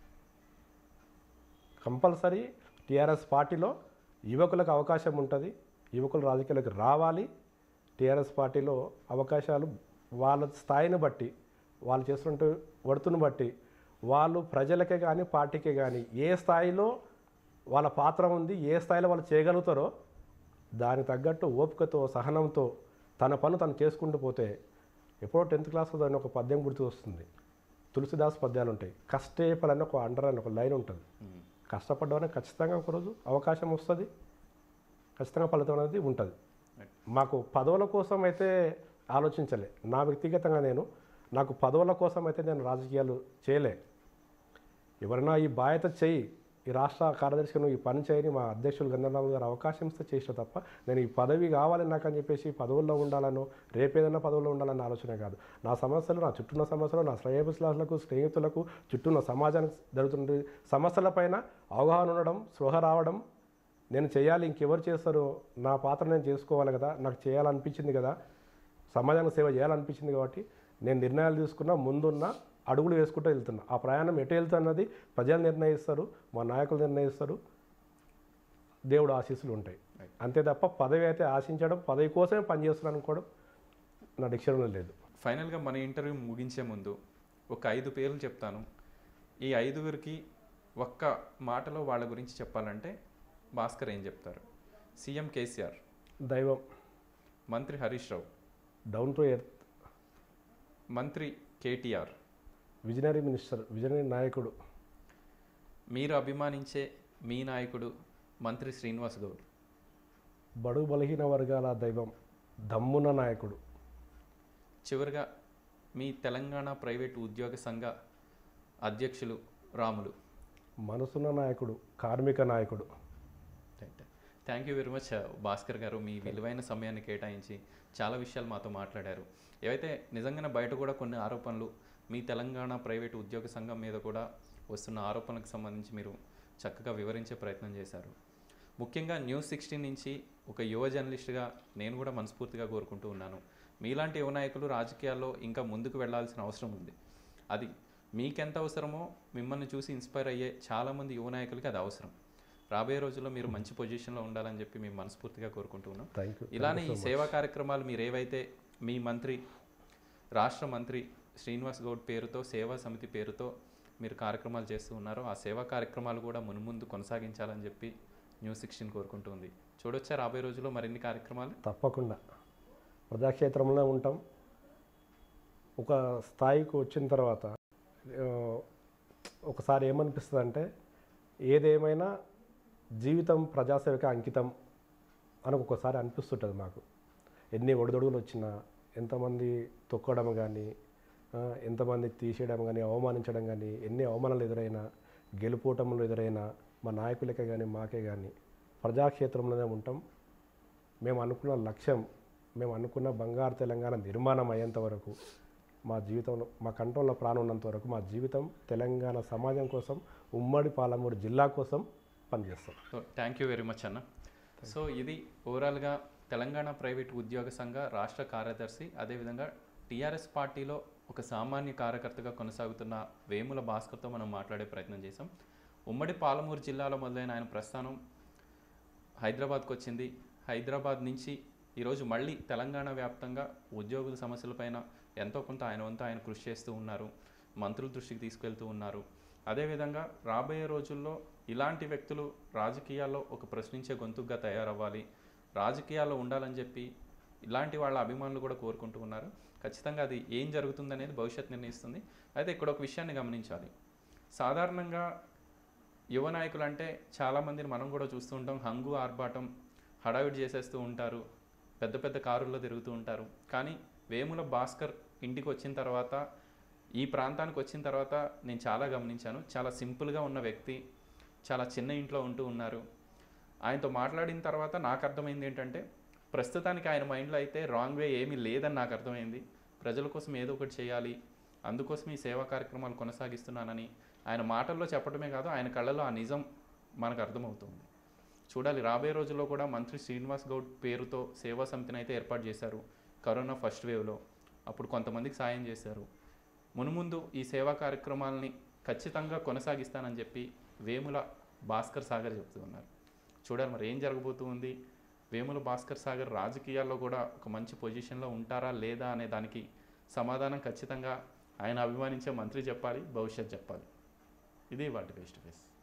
కంపల్సరీ టీఆర్ఎస్ పార్టీలో యువకులకు అవకాశం ఉంటుంది యువకులు రాజకీయాలకు రావాలి టీఆర్ఎస్ పార్టీలో అవకాశాలు వాళ్ళ స్థాయిని బట్టి వాళ్ళు చేస్తున్న వర్తును బట్టి వాళ్ళు ప్రజలకే కానీ పార్టీకే కానీ ఏ స్థాయిలో వాళ్ళ పాత్ర ఉంది ఏ స్థాయిలో వాళ్ళు చేయగలుగుతారో దానికి తగ్గట్టు ఓపికతో సహనంతో తన పను తను చేసుకుంటూ పోతే ఎప్పుడో టెన్త్ క్లాస్లో దాని ఒక పద్యం గుర్తు వస్తుంది తులసిదాస్ పద్యాలు ఉంటాయి కష్టే పలని ఒక అండర్ అని ఒక లైన్ ఉంటుంది ఉమ్. కష్టపడ్డవనే ఖచ్చితంగా ఒకరోజు అవకాశం వస్తుంది ఖచ్చితంగా ఫలితం అనేది ఉంటుంది మాకు పదవుల కోసం అయితే ఆలోచించలే నా వ్యక్తిగతంగా నేను నాకు పదవుల కోసం అయితే నేను రాజకీయాలు చేయలే ఎవరైనా ఈ బాధ్యత చెయ్యి ఈ రాష్ట్ర కార్యదర్శిగా నువ్వు ఈ పని చేయని మా అధ్యక్షులు గంధర్రావు గారు అవకాశం ఇస్తే చేసిన తప్ప నేను ఈ పదవి కావాలి నాకు అని చెప్పేసి పదవుల్లో ఉండాలనో రేపేదైనా పదవుల్లో ఉండాలన్న ఆలోచన కాదు నా సమస్యలు నా చుట్టూన్న సమస్యలు నా శ్రేయభిలాషులకు స్నేహితులకు చుట్టూన్న సమాజానికి జరుగుతున్న సమస్యలపైన అవగాహన ఉండడం స్పృహ రావడం నేను చేయాలి ఇంకెవరు చేస్తారో నా పాత్ర నేను చేసుకోవాలి కదా నాకు చేయాలనిపించింది కదా సమాజానికి సేవ చేయాలనిపించింది కాబట్టి నేను నిర్ణయాలు తీసుకున్న ముందున్న అడుగులు వేసుకుంటూ వెళ్తున్నా ఆ ప్రయాణం ఎటు వెళ్తున్నది ప్రజలు నిర్ణయిస్తారు మా నాయకులు నిర్ణయిస్తారు దేవుడు ఆశీస్సులు ఉంటాయి Right. అంతే తప్ప పదవి అయితే ఆశించడం పదవి కోసమే పనిచేస్తున్నాను అనుకోవడం నా డిక్షనరీలో లేదు ఫైనల్గా మన ఇంటర్వ్యూ ముగించే ముందు ఒక ఐదు పేర్లు చెప్తాను ఈ ఐదుగురికి ఒక్క మాటలో వాళ్ళ గురించి చెప్పాలంటే భాస్కర్ ఏం చెప్తారు సీఎం కేసీఆర్ దైవం మంత్రి Harish Rao down to earth మంత్రి కేటీఆర్ విజనరీ మినిస్టర్ విజనరీ నాయకుడు మీరు అభిమానించే మీ నాయకుడు మంత్రి శ్రీనివాస్ గౌడ్ బడుగు బలహీన వర్గాల దైవం దమ్మున్న నాయకుడు చివరిగా మీ తెలంగాణ ప్రైవేటు ఉద్యోగ సంఘ అధ్యక్షులు రాములు మనసున్న నాయకుడు కార్మిక నాయకుడు thank you very much Bhaskar garu మీ విలువైన సమయాన్ని కేటాయించి చాలా విషయాలు మాతో మాట్లాడారు ఏవైతే నిజంగానే బయట కూడా కొన్ని ఆరోపణలు మీ తెలంగాణ ప్రైవేటు ఉద్యోగ సంఘం మీద కూడా వస్తున్న ఆరోపణలకు సంబంధించి మీరు చక్కగా వివరించే ప్రయత్నం చేశారు ముఖ్యంగా న్యూస్ సిక్స్టీన్ నుంచి ఒక యువ జర్నలిస్ట్గా నేను కూడా మనస్ఫూర్తిగా కోరుకుంటూ ఉన్నాను మీలాంటి యువ నాయకులు రాజకీయాల్లో ఇంకా ముందుకు వెళ్ళాల్సిన అవసరం ఉంది అది మీకెంత అవసరమో మిమ్మల్ని చూసి ఇన్స్పైర్ అయ్యే చాలామంది యువ నాయకులకి అది అవసరం రాబోయే రోజుల్లో మీరు మంచి పొజిషన్లో ఉండాలని చెప్పి మేము మనస్ఫూర్తిగా కోరుకుంటూ ఉన్నాం థ్యాంక్ యూ ఇలానే ఈ సేవా కార్యక్రమాలు మీరు ఏవైతే మీ మంత్రి రాష్ట్ర మంత్రి శ్రీనివాస్ గౌడ్ పేరుతో సేవా సమితి పేరుతో మీరు కార్యక్రమాలు చేస్తూ ఉన్నారో ఆ సేవా కార్యక్రమాలు కూడా మున్ముందు కొనసాగించాలని చెప్పి న్యూస్ సిక్స్టీన్ కోరుకుంటుంది చూడొచ్చా రాబోయే రోజుల్లో మరిన్ని కార్యక్రమాలు తప్పకుండా ప్రజాక్షేత్రంలో ఉంటాం ఒక స్థాయికి వచ్చిన తర్వాత ఆ, ఒకసారి ఏమనిపిస్తుంది అంటే ఏదేమైనా జీవితం ప్రజాసేవకి అంకితం అని ఒక్కొక్కసారి అనిపిస్తుంటుంది మాకు ఎన్ని ఒడిదొడుగులు వచ్చినా ఎంతమంది తొక్కడం కానీ ఆ, ఎంతమంది తీసేయడం కానీ అవమానించడం కానీ ఎన్ని అవమానాలు ఎదురైనా గెలుపోటములు ఎదురైనా మా నాయకులకే కానీ మాకే కానీ ప్రజాక్షేత్రంలోనే ఉంటాం మేము అనుకున్న లక్ష్యం మేము అనుకున్న బంగారు తెలంగాణ నిర్మాణం అయ్యేంత వరకు మా జీవితంలో మా కంట్రోల్లో ప్రాణం ఉన్నంత వరకు మా జీవితం తెలంగాణ సమాజం కోసం ఉమ్మడి పాలమూరు జిల్లా కోసం పనిచేస్తాం so thank you very much అన్న సో ఇది ఓవరాల్గా తెలంగాణ ప్రైవేట్ ఉద్యోగ సంఘ రాష్ట్ర కార్యదర్శి అదేవిధంగా టీఆర్ఎస్ పార్టీలో ఒక సామాన్య కార్యకర్తగా కొనసాగుతున్న వేముల భాస్కర్తో మనం మాట్లాడే ప్రయత్నం చేశాం ఉమ్మడి పాలమూరు జిల్లాలో మొదలైన ఆయన ప్రస్థానం హైదరాబాద్కు వచ్చింది హైదరాబాద్ నుంచి ఈరోజు మళ్ళీ తెలంగాణ వ్యాప్తంగా ఉద్యోగుల సమస్యలపైన ఎంతో కొంత ఆయన వంతు ఆయన కృషి చేస్తూ ఉన్నారు మంత్రుల దృష్టికి తీసుకెళ్తూ ఉన్నారు అదేవిధంగా రాబోయే రోజుల్లో ఇలాంటి వ్యక్తులు రాజకీయాల్లో ఒక ప్రశ్నించే గొంతుగా తయారవ్వాలి రాజకీయాల్లో ఉండాలని చెప్పి ఇలాంటి వాళ్ళ అభిమానులు కూడా కోరుకుంటూ ఉన్నారు ఖచ్చితంగా అది ఏం జరుగుతుందనేది భవిష్యత్ నిర్ణయిస్తుంది అయితే ఇక్కడ ఒక విషయాన్ని గమనించాలి సాధారణంగా యువ నాయకులు అంటే చాలామందిని మనం కూడా చూస్తూ ఉంటాం హంగు ఆర్భాటం హడావిడి చేసేస్తూ ఉంటారు పెద్ద పెద్ద కారుల్లో తిరుగుతూ ఉంటారు కానీ వేముల భాస్కర్ ఇంటికి వచ్చిన తర్వాత ఈ ప్రాంతానికి వచ్చిన తర్వాత నేను చాలా గమనించాను చాలా సింపుల్గా ఉన్న వ్యక్తి చాలా చిన్న ఇంట్లో ఉంటూ ఉన్నారు ఆయనతో మాట్లాడిన తర్వాత నాకు అర్థమైంది ఏంటంటే ప్రస్తుతానికి ఆయన మైండ్లో అయితే రాంగ్ వే ఏమీ లేదని నాకు అర్థమైంది ప్రజల కోసం ఏదో ఒకటి చేయాలి అందుకోసం ఈ సేవా కార్యక్రమాలు కొనసాగిస్తున్నానని ఆయన మాటల్లో చెప్పడమే కాదు ఆయన కళ్ళలో ఆ నిజం మనకు అర్థమవుతుంది చూడాలి రాబోయే రోజుల్లో కూడా మంత్రి శ్రీనివాస్ గౌడ్ పేరుతో సేవా సమితిని అయితే ఏర్పాటు చేశారు కరోనా ఫస్ట్ వేవ్లో అప్పుడు కొంతమందికి సాయం చేశారు మునుముందు ఈ సేవా కార్యక్రమాలని ఖచ్చితంగా కొనసాగిస్తానని చెప్పి వేముల భాస్కర్ సాగర్ చెప్తూ ఉన్నారు చూడాలి మరి ఏం జరగబోతుంది వేముల భాస్కర్ సాగర్ రాజకీయాల్లో కూడా ఒక మంచి పొజిషన్లో ఉంటారా లేదా అనే దానికి సమాధానం ఖచ్చితంగా ఆయన అభిమానించే మంత్రి చెప్పాలి భవిష్యత్ చెప్పాలి ఇది వాటి ఫేస్ టు ఫేస్